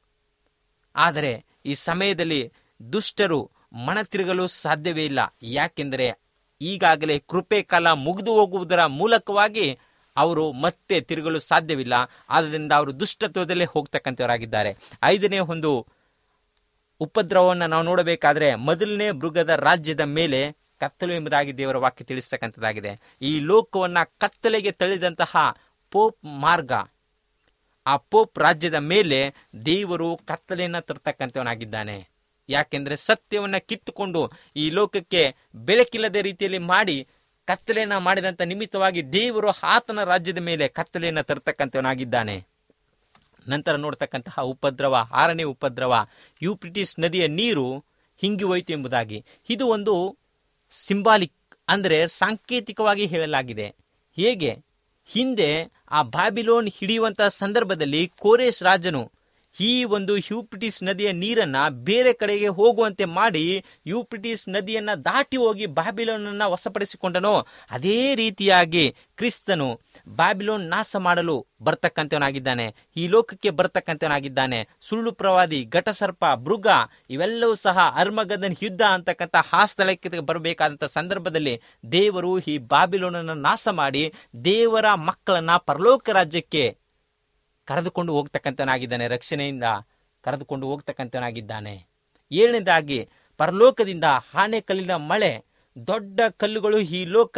ಆದರೆ ಈ ಸಮಯದಲ್ಲಿ ದುಷ್ಟರು ಮನ ತಿರುಗಲು ಸಾಧ್ಯವೇ ಇಲ್ಲ ಯಾಕೆಂದರೆ ಈಗಾಗಲೇ ಕೃಪೆ ಕಾಲ ಮುಗಿದು ಹೋಗುವುದರ ಮೂಲಕವಾಗಿ ಅವರು ಮತ್ತೆ ತಿರುಗಲು ಸಾಧ್ಯವಿಲ್ಲ ಆದ್ದರಿಂದ ಅವರು ದುಷ್ಟತ್ವದಲ್ಲೇ ಹೋಗ್ತಕ್ಕಂಥವರಾಗಿದ್ದಾರೆ ಐದನೇ ಒಂದು ಉಪದ್ರವವನ್ನು ನಾವು ನೋಡಬೇಕಾದ್ರೆ ಮೊದಲನೇ ಮೃಗದ ರಾಜ್ಯದ ಮೇಲೆ ಕತ್ತಲು ಎಂಬುದಾಗಿ ದೇವರ ವಾಕ್ಯ ತಿಳಿಸ್ತಕ್ಕಂಥದ್ದಾಗಿದೆ ಈ ಲೋಕವನ್ನ ಕತ್ತಲೆಗೆ ತಳ್ಳಿದಂತಹ ಪೋಪ್ ಮಾರ್ಗ ಆ ಪೋಪ್ ರಾಜ್ಯದ ಮೇಲೆ ದೇವರು ಕತ್ತಲೆಯನ್ನ ತರ್ತಕ್ಕಂಥವನಾಗಿದ್ದಾನೆ ಯಾಕೆಂದ್ರೆ ಸತ್ಯವನ್ನ ಕಿತ್ತುಕೊಂಡು ಈ ಲೋಕಕ್ಕೆ ಬೆಳಕಿಲ್ಲದ ರೀತಿಯಲ್ಲಿ ಮಾಡಿ ಕತ್ತಲೆಯನ್ನ ಮಾಡಿದಂತ ನಿಮಿತ್ತವಾಗಿ ದೇವರು ಆತನ ರಾಜ್ಯದ ಮೇಲೆ ಕತ್ತಲೆಯನ್ನ ತರ್ತಕ್ಕಂಥವನಾಗಿದ್ದಾನೆ ನಂತರ ನೋಡ್ತಕ್ಕಂತಹ ಉಪದ್ರವ ಆರನೇ ಉಪದ್ರವ ಯೂಪ್ರಿಟಿಸ್ ನದಿಯ ನೀರು ಹಿಂಗಿ ಹೋಯಿತು ಎಂಬುದಾಗಿ ಇದು ಒಂದು ಸಿಂಬಾಲಿಕ್ ಅಂದರೆ ಸಾಂಕೇತಿಕವಾಗಿ ಹೇಳಲಾಗಿದೆ ಹೇಗೆ ಹಿಂದೆ ಆ ಬಾಬಿಲೋನ್ ಹಿಡಿಯುವಂತಹ ಸಂದರ್ಭದಲ್ಲಿ ಕೋರೇಶ್ ರಾಜನು ಈ ಒಂದು ಯೂಪ್ರಿಟಿಸ್ ನದಿಯ ನೀರನ್ನ ಬೇರೆ ಕಡೆಗೆ ಹೋಗುವಂತೆ ಮಾಡಿ ಯೂಪ್ರಿಟಿಸ್ ನದಿಯನ್ನ ದಾಟಿ ಹೋಗಿ ಬಾಬಿಲೋನನ್ನ ವಶಪಡಿಸಿಕೊಂಡನೋ ಅದೇ ರೀತಿಯಾಗಿ ಕ್ರಿಸ್ತನು ಬಾಬಿಲೋನ್ ನಾಶ ಮಾಡಲು ಬರ್ತಕ್ಕಂಥವನಾಗಿದ್ದಾನೆ ಈ ಲೋಕಕ್ಕೆ ಬರ್ತಕ್ಕಂಥವನಾಗಿದ್ದಾನೆ ಸುಳ್ಳು ಪ್ರವಾದಿ ಘಟಸರ್ಪ ಮೃಗ ಇವೆಲ್ಲವೂ ಸಹ ಅರ್ಮಗದನ್ ಯುದ್ಧ ಅಂತಕ್ಕಂಥ ಆ ಸ್ಥಳಕ್ಕೆ ಬರಬೇಕಾದಂಥ ಸಂದರ್ಭದಲ್ಲಿ ದೇವರು ಈ ಬಾಬಿಲೋನನ್ನು ನಾಶ ಮಾಡಿ ದೇವರ ಮಕ್ಕಳನ್ನ ಪರಲೋಕ ರಾಜ್ಯಕ್ಕೆ ಕರೆದುಕೊಂಡು ಹೋಗ್ತಕ್ಕಂಥವನಾಗಿದ್ದಾನೆ ರಕ್ಷಣೆಯಿಂದ ಕರೆದುಕೊಂಡು ಹೋಗ್ತಕ್ಕಂಥವನಾಗಿದ್ದಾನೆ ಏಳನೇದಾಗಿ ಪರಲೋಕದಿಂದ ಆನೆಕಲ್ಲಿನ ಮಳೆ ದೊಡ್ಡ ಕಲ್ಲುಗಳು ಈ ಲೋಕ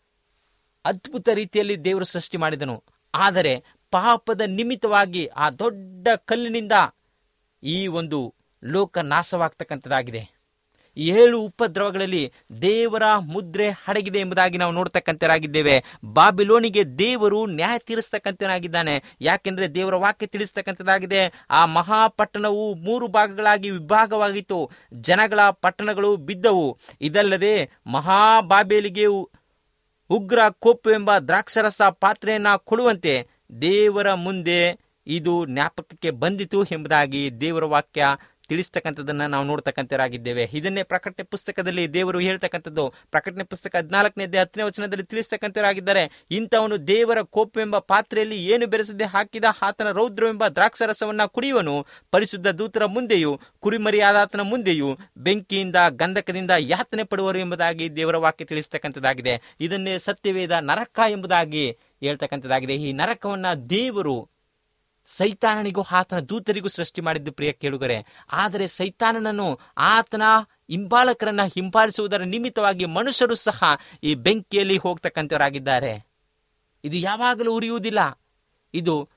ಅದ್ಭುತ ರೀತಿಯಲ್ಲಿ ದೇವರು ಸೃಷ್ಟಿ ಮಾಡಿದನು ಆದರೆ ಪಾಪದ ನಿಮಿತ್ತವಾಗಿ ಆ ದೊಡ್ಡ ಕಲ್ಲಿನಿಂದ ಈ ಒಂದು ಲೋಕ ನಾಶವಾಗ್ತಕ್ಕಂಥದ್ದಾಗಿದೆ ಈ ಏಳು ಉಪದ್ರವಗಳಲ್ಲಿ ದೇವರ ಮುದ್ರೆ ಅಡಗಿದೆ ಎಂಬುದಾಗಿ ನಾವು ನೋಡ್ತಕ್ಕಂಥರಾಗಿದ್ದೇವೆ ಬಾಬಿಲೋನಿಗೆ ದೇವರು ನ್ಯಾಯ ತೀರಿಸ್ತಕ್ಕಂಥನಾಗಿದ್ದಾನೆ ಯಾಕೆಂದ್ರೆ ದೇವರ ವಾಕ್ಯ ತಿಳಿಸ್ತಕ್ಕಂಥದ್ದಾಗಿದೆ ಆ ಮಹಾಪಟ್ಟಣವು ಮೂರು ಭಾಗಗಳಾಗಿ ವಿಭಾಗವಾಗಿತ್ತು ಜನಗಳ ಪಟ್ಟಣಗಳು ಬಿದ್ದವು ಇದಲ್ಲದೆ ಮಹಾಬಾಬೇಲಿಗೆ ಉಗ್ರ ಕೋಪವೆಂಬ ದ್ರಾಕ್ಷರಸ ಪಾತ್ರೆಯನ್ನ ಕೊಡುವಂತೆ ದೇವರ ಮುಂದೆ ಇದು ಜ್ಞಾಪಕಕ್ಕೆ ಬಂದಿತು ಎಂಬುದಾಗಿ ದೇವರ ವಾಕ್ಯ ತಿಳಿಸ್ತಕ್ಕಂಥದ್ದನ್ನ ನಾವು ನೋಡ್ತಕ್ಕಂಥರಾಗಿದ್ದೇವೆ ಇದನ್ನೇ ಪ್ರಕಟಣೆ ಪುಸ್ತಕದಲ್ಲಿ ದೇವರು ಹೇಳ್ತಕ್ಕಂಥದ್ದು ಪ್ರಕಟಣೆ ಪುಸ್ತಕ ಹದಿನಾಲ್ಕನೇ ಹತ್ತನೇ ವಚನದಲ್ಲಿ ತಿಳಿಸ್ತಕ್ಕಂಥವರಾಗಿದ್ದಾರೆ ಇಂಥವನು ದೇವರ ಕೋಪವೆಂಬ ಪಾತ್ರೆಯಲ್ಲಿ ಏನು ಬೆರೆಸದೆ ಹಾಕಿದ ಆತನ ರೌದ್ರವೆಂಬ ದ್ರಾಕ್ಷರಸವನ್ನ ಕುಡಿಯುವನು ಪರಿಶುದ್ಧ ದೂತರ ಮುಂದೆಯೂ ಕುರಿಮರಿಯಾದ ಆತನ ಮುಂದೆಯೂ ಬೆಂಕಿಯಿಂದ ಗಂಧಕದಿಂದ ಯಾತನೆ ಪಡುವರು ಎಂಬುದಾಗಿ ದೇವರ ವಾಕ್ಯ ತಿಳಿಸ್ತಕ್ಕಂಥದ್ದಾಗಿದೆ ಇದನ್ನೇ ಸತ್ಯವೇದ ನರಕ ಎಂಬುದಾಗಿ ಹೇಳ್ತಕ್ಕಂಥದ್ದಾಗಿದೆ ಈ ನರಕವನ್ನ ದೇವರು ಸೈತಾನನಿಗೂ ಆತನ ದೂತರಿಗೂ ಸೃಷ್ಟಿ ಮಾಡಿದ್ದು ಪ್ರಿಯ ಕೇಳುಗರೆ ಆದರೆ ಸೈತಾನನನ್ನು ಆತನ ಹಿಂಬಾಲಕರನ್ನ ಹಿಂಬಾಲಿಸುವುದರ ನಿಮಿತ್ತವಾಗಿ ಮನುಷ್ಯರು ಸಹ ಈ ಬೆಂಕಿಯಲ್ಲಿ ಹೋಗ್ತಕ್ಕಂಥವರಾಗಿದ್ದಾರೆ ಇದು ಯಾವಾಗಲೂ ಉರಿಯುವುದಿಲ್ಲ ಇದು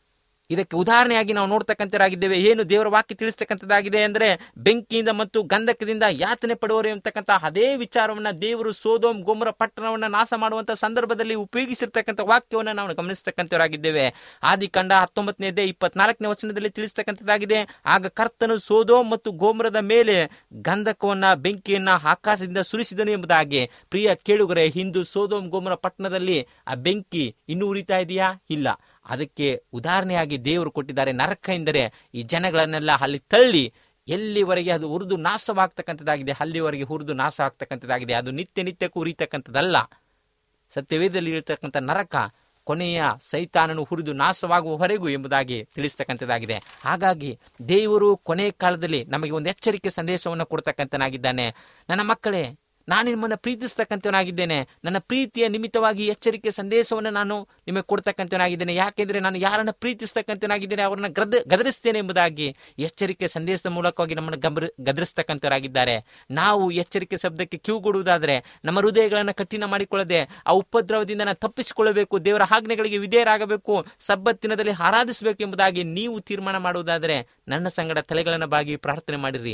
ಇದಕ್ಕೆ ಉದಾಹರಣೆಯಾಗಿ ನಾವು ನೋಡ್ತಕ್ಕಂಥರಾಗಿದ್ದೇವೆ ಏನು ದೇವರ ವಾಕ್ಯ ತಿಳಿಸ್ತಕ್ಕಂಥದ್ದಾಗಿದೆ ಅಂದರೆ ಬೆಂಕಿಯಿಂದ ಮತ್ತು ಗಂಧಕದಿಂದ ಯಾತನೆ ಪಡುವರು ಎಂಬತಕ್ಕಂಥ ಅದೇ ವಿಚಾರವನ್ನ ದೇವರು ಸೋದೋಮ್ ಗೊಮರ ಪಟ್ಟಣವನ್ನ ನಾಶ ಮಾಡುವಂತ ಸಂದರ್ಭದಲ್ಲಿ ಉಪಯೋಗಿಸಿರ್ತಕ್ಕಂಥ ವಾಕ್ಯವನ್ನ ನಾವು ಗಮನಿಸ್ತಕ್ಕಂಥವರಾಗಿದ್ದೇವೆ ಆದಿಕಾಂಡ ಹತ್ತೊಂಬತ್ತನೇ ಇಪ್ಪತ್ನಾಲ್ಕನೇ ವಚನದಲ್ಲಿ ತಿಳಿಸ್ತಕ್ಕಂಥದ್ದಾಗಿದೆ ಆಗ ಕರ್ತನು ಸೋದೋಮ್ ಮತ್ತು ಗೋಮರದ ಮೇಲೆ ಗಂಧಕವನ್ನ ಬೆಂಕಿಯನ್ನ ಆಕಾಶದಿಂದ ಸುರಿಸಿದನು ಎಂಬುದಾಗಿ ಪ್ರಿಯ ಕೇಳುಗರೆ ಹಿಂದೂ ಸೋದೋಮ್ ಗೋಮರ ಪಟ್ಟಣದಲ್ಲಿ ಆ ಬೆಂಕಿ ಇನ್ನೂ ಉರಿತಾ ಇದೆಯಾ ಇಲ್ಲ ಅದಕ್ಕೆ ಉದಾಹರಣೆಯಾಗಿ ದೇವರು ಕೊಟ್ಟಿದ್ದಾರೆ ನರಕ ಎಂದರೆ ಈ ಜನಗಳನ್ನೆಲ್ಲ ಅಲ್ಲಿ ತಳ್ಳಿ ಎಲ್ಲಿವರೆಗೆ ಅದು ಹುರಿದು ನಾಶವಾಗ್ತಕ್ಕಂಥದ್ದಾಗಿದೆ ಅಲ್ಲಿವರೆಗೆ ಹುರಿದು ನಾಶ ಆಗ್ತಕ್ಕಂಥದ್ದಾಗಿದೆ ಅದು ನಿತ್ಯ ನಿತ್ಯಕ್ಕೂ ಉರಿತಕ್ಕಂಥದ್ದಲ್ಲ ಸತ್ಯವೇದದಲ್ಲಿ ಇರತಕ್ಕಂಥ ನರಕ ಕೊನೆಯ ಸೈತಾನನು ಹುರಿದು ನಾಶವಾಗುವವರೆಗೂ ಎಂಬುದಾಗಿ ತಿಳಿಸ್ತಕ್ಕಂಥದ್ದಾಗಿದೆ ಹಾಗಾಗಿ ದೇವರು ಕೊನೆಯ ಕಾಲದಲ್ಲಿ ನಮಗೆ ಒಂದು ಎಚ್ಚರಿಕೆ ಸಂದೇಶವನ್ನು ಕೊಡ್ತಕ್ಕಂಥನಾಗಿದ್ದಾನೆ ನನ್ನ ಮಕ್ಕಳೇ ನಾನು ನಿಮ್ಮನ್ನು ಪ್ರೀತಿಸ್ತಕ್ಕಂಥವನಾಗಿದ್ದೇನೆ ನನ್ನ ಪ್ರೀತಿಯ ನಿಮಿತ್ತವಾಗಿ ಎಚ್ಚರಿಕೆ ಸಂದೇಶವನ್ನು ನಾನು ನಿಮಗೆ ಕೊಡ್ತಕ್ಕಂಥವನಾಗಿದ್ದೇನೆ ಯಾಕೆಂದ್ರೆ ನಾನು ಯಾರನ್ನ ಪ್ರೀತಿಸ್ತಕ್ಕಂಥವನಾಗಿದ್ದೇನೆ ಅವರನ್ನ ಗದ ಗದರಿಸ್ತೇನೆ ಎಂಬುದಾಗಿ ಎಚ್ಚರಿಕೆ ಸಂದೇಶದ ಮೂಲಕವಾಗಿ ನಮ್ಮನ್ನು ಗಬರ್ ಗದರಿಸ್ತಕ್ಕಂಥವರಾಗಿದ್ದಾರೆ ನಾವು ಎಚ್ಚರಿಕೆ ಶಬ್ದಕ್ಕೆ ಕಿವುಗೊಡುವುದಾದರೆ ನಮ್ಮ ಹೃದಯಗಳನ್ನು ಕಠಿಣ ಮಾಡಿಕೊಳ್ಳದೆ ಆ ಉಪದ್ರವದಿಂದ ನಾವು ತಪ್ಪಿಸಿಕೊಳ್ಳಬೇಕು ದೇವರ ಆಜ್ಞೆಗಳಿಗೆ ವಿಧೇಯರಾಗಬೇಕು ಸಬ್ಬತ್ತಿನದಲ್ಲಿ ಆರಾಧಿಸಬೇಕು ಎಂಬುದಾಗಿ ನೀವು ತೀರ್ಮಾನ ಮಾಡುವುದಾದರೆ ನನ್ನ ಸಂಗಡ ತಲೆಗಳನ್ನು ಬಾಗಿ ಪ್ರಾರ್ಥನೆ ಮಾಡಿರಿ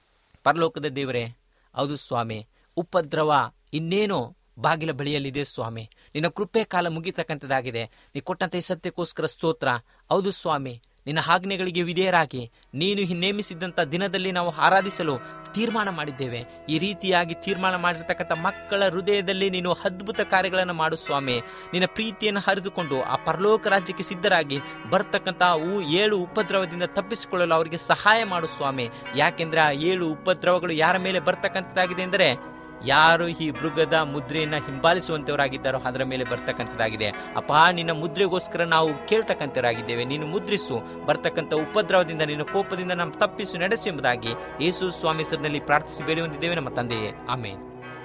ಪರಲೋಕದ ದೇವರೇ ಹೌದು ಸ್ವಾಮಿ ಉಪದ್ರವ ಇನ್ನೇನು ಬಾಗಿಲ ಬಳಿಯಲ್ಲಿದೆ ಸ್ವಾಮಿ ನಿನ್ನ ಕೃಪೆ ಕಾಲ ಮುಗಿತಕ್ಕಂಥದ್ದಾಗಿದೆ ನೀ ಕೊಟ್ಟಂತ ಈ ಸತ್ಯಕ್ಕೋಸ್ಕರ ಸ್ತೋತ್ರ ಹೌದು ಸ್ವಾಮಿ ನಿನ್ನ ಆಜ್ಞೆಗಳಿಗೆ ವಿಧೇಯರಾಗಿ ನೀನು ಹಿ- ನೇಮಿಸಿದ್ದಂಥ ದಿನದಲ್ಲಿ ನಾವು ಆರಾಧಿಸಲು ತೀರ್ಮಾನ ಮಾಡಿದ್ದೇವೆ ಈ ರೀತಿಯಾಗಿ ತೀರ್ಮಾನ ಮಾಡಿರ್ತಕ್ಕಂಥ ಮಕ್ಕಳ ಹೃದಯದಲ್ಲಿ ನೀನು ಅದ್ಭುತ ಕಾರ್ಯಗಳನ್ನು ಮಾಡು ಸ್ವಾಮಿ ನಿನ್ನ ಪ್ರೀತಿಯನ್ನು ಹರಿದುಕೊಂಡು ಆ ಪರಲೋಕ ರಾಜ್ಯಕ್ಕೆ ಸಿದ್ಧರಾಗಿ ಬರ್ತಕ್ಕಂಥ ಹೂ ಏಳು ಉಪದ್ರವದಿಂದ ತಪ್ಪಿಸಿಕೊಳ್ಳಲು ಅವರಿಗೆ ಸಹಾಯ ಮಾಡು ಸ್ವಾಮಿ ಯಾಕೆಂದ್ರೆ ಆ ಏಳು ಉಪದ್ರವಗಳು ಯಾರ ಮೇಲೆ ಬರ್ತಕ್ಕಂಥದ್ದಾಗಿದೆ ಎಂದರೆ ಯಾರು ಈ ಮೃಗದ ಮುದ್ರೆಯನ್ನ ಹಿಂಬಾಲಿಸುವಂತವರಾಗಿದ್ದಾರೋ ಅದರ ಮೇಲೆ ಬರ್ತಕ್ಕಂಥದ್ದಾಗಿದೆ ಅಪ್ಪ ನಿನ್ನ ಮುದ್ರೆಗೋಸ್ಕರ ನಾವು ಕೇಳ್ತಕ್ಕಂಥವರಾಗಿದ್ದೇವೆ ನೀನು ಮುದ್ರಿಸು ಬರ್ತಕ್ಕಂಥ ಉಪದ್ರವದಿಂದ ನಿನ್ನ ಕೋಪದಿಂದ ನಮ್ಮ ತಪ್ಪಿಸು ನಡೆಸು ಎಂಬುದಾಗಿ ಯೇಸು ಸ್ವಾಮಿ ಹೆಸರಿನಲ್ಲಿ ಪ್ರಾರ್ಥಿಸಿ ಬೇಡಿ ಹೊಂದಿದ್ದೇವೆ ನಮ್ಮ ತಂದೆಯೇ ಆಮೇಲೆ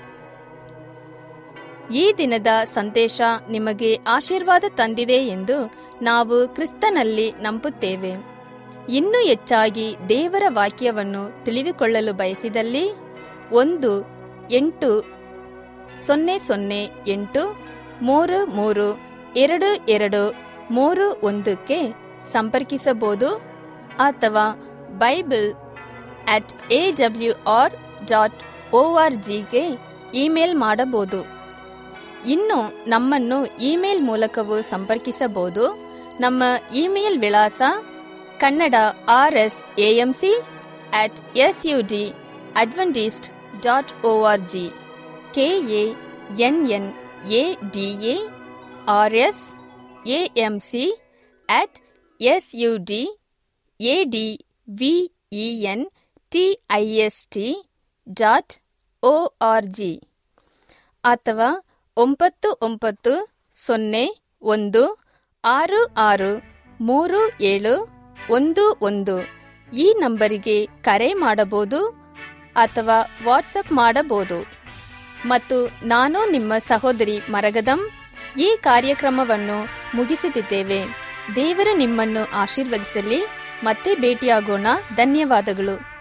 ಈ ದಿನದ ಸಂದೇಶ ನಿಮಗೆ ಆಶೀರ್ವಾದ ತಂದಿದೆ ಎಂದು ನಾವು ಕ್ರಿಸ್ತನಲ್ಲಿ ನಂಬುತ್ತೇವೆ ಇನ್ನೂ ಹೆಚ್ಚಾಗಿ ದೇವರ ವಾಕ್ಯವನ್ನು ತಿಳಿದುಕೊಳ್ಳಲು ಬಯಸಿದಲ್ಲಿ ಒಂದು ಎಂಟು ಸೊನ್ನೆ ಸೊನ್ನೆ ಎಂಟು ಮೂರು ಮೂರು ಎರಡು ಎರಡು ಮೂರು ಒಂದಕ್ಕೆ ಸಂಪರ್ಕಿಸಬಹುದು ಅಥವಾ Bible at A W R dot O R ಜಿಗೆ ಇಮೇಲ್ ಮಾಡಬಹುದು ಇನ್ನು ನಮ್ಮನ್ನು ಇಮೇಲ್ ಮೂಲಕವೂ ಸಂಪರ್ಕಿಸಬಹುದು ನಮ್ಮ ಇಮೇಲ್ ವಿಳಾಸ Kannada R S AMC at S U D Adventist dot O R G K A N N A D A R S M C at S U D A D V E N T I S T dot O R G ಅಥವಾ ಒಂಬತ್ತು ಒಂಬತ್ತು ಸೊನ್ನೆ ಒಂದು ಆರು ಆರು ಮೂರು ಏಳು ಒಂದು ಒಂದು ಈ ನಂಬರಿಗೆ ಕರೆ ಮಾಡಬಹುದು ಅಥವಾ ವಾಟ್ಸಪ್ ಮಾಡಬಹುದು ಮತ್ತು ನಾನು ನಿಮ್ಮ ಸಹೋದರಿ ಮರಗದಂ ಈ ಕಾರ್ಯಕ್ರಮವನ್ನು ಮುಗಿಸುತ್ತಿದ್ದೇವೆ ದೇವರು ನಿಮ್ಮನ್ನು ಆಶೀರ್ವದಿಸಲಿ ಮತ್ತೆ ಭೇಟಿಯಾಗೋಣ ಧನ್ಯವಾದಗಳು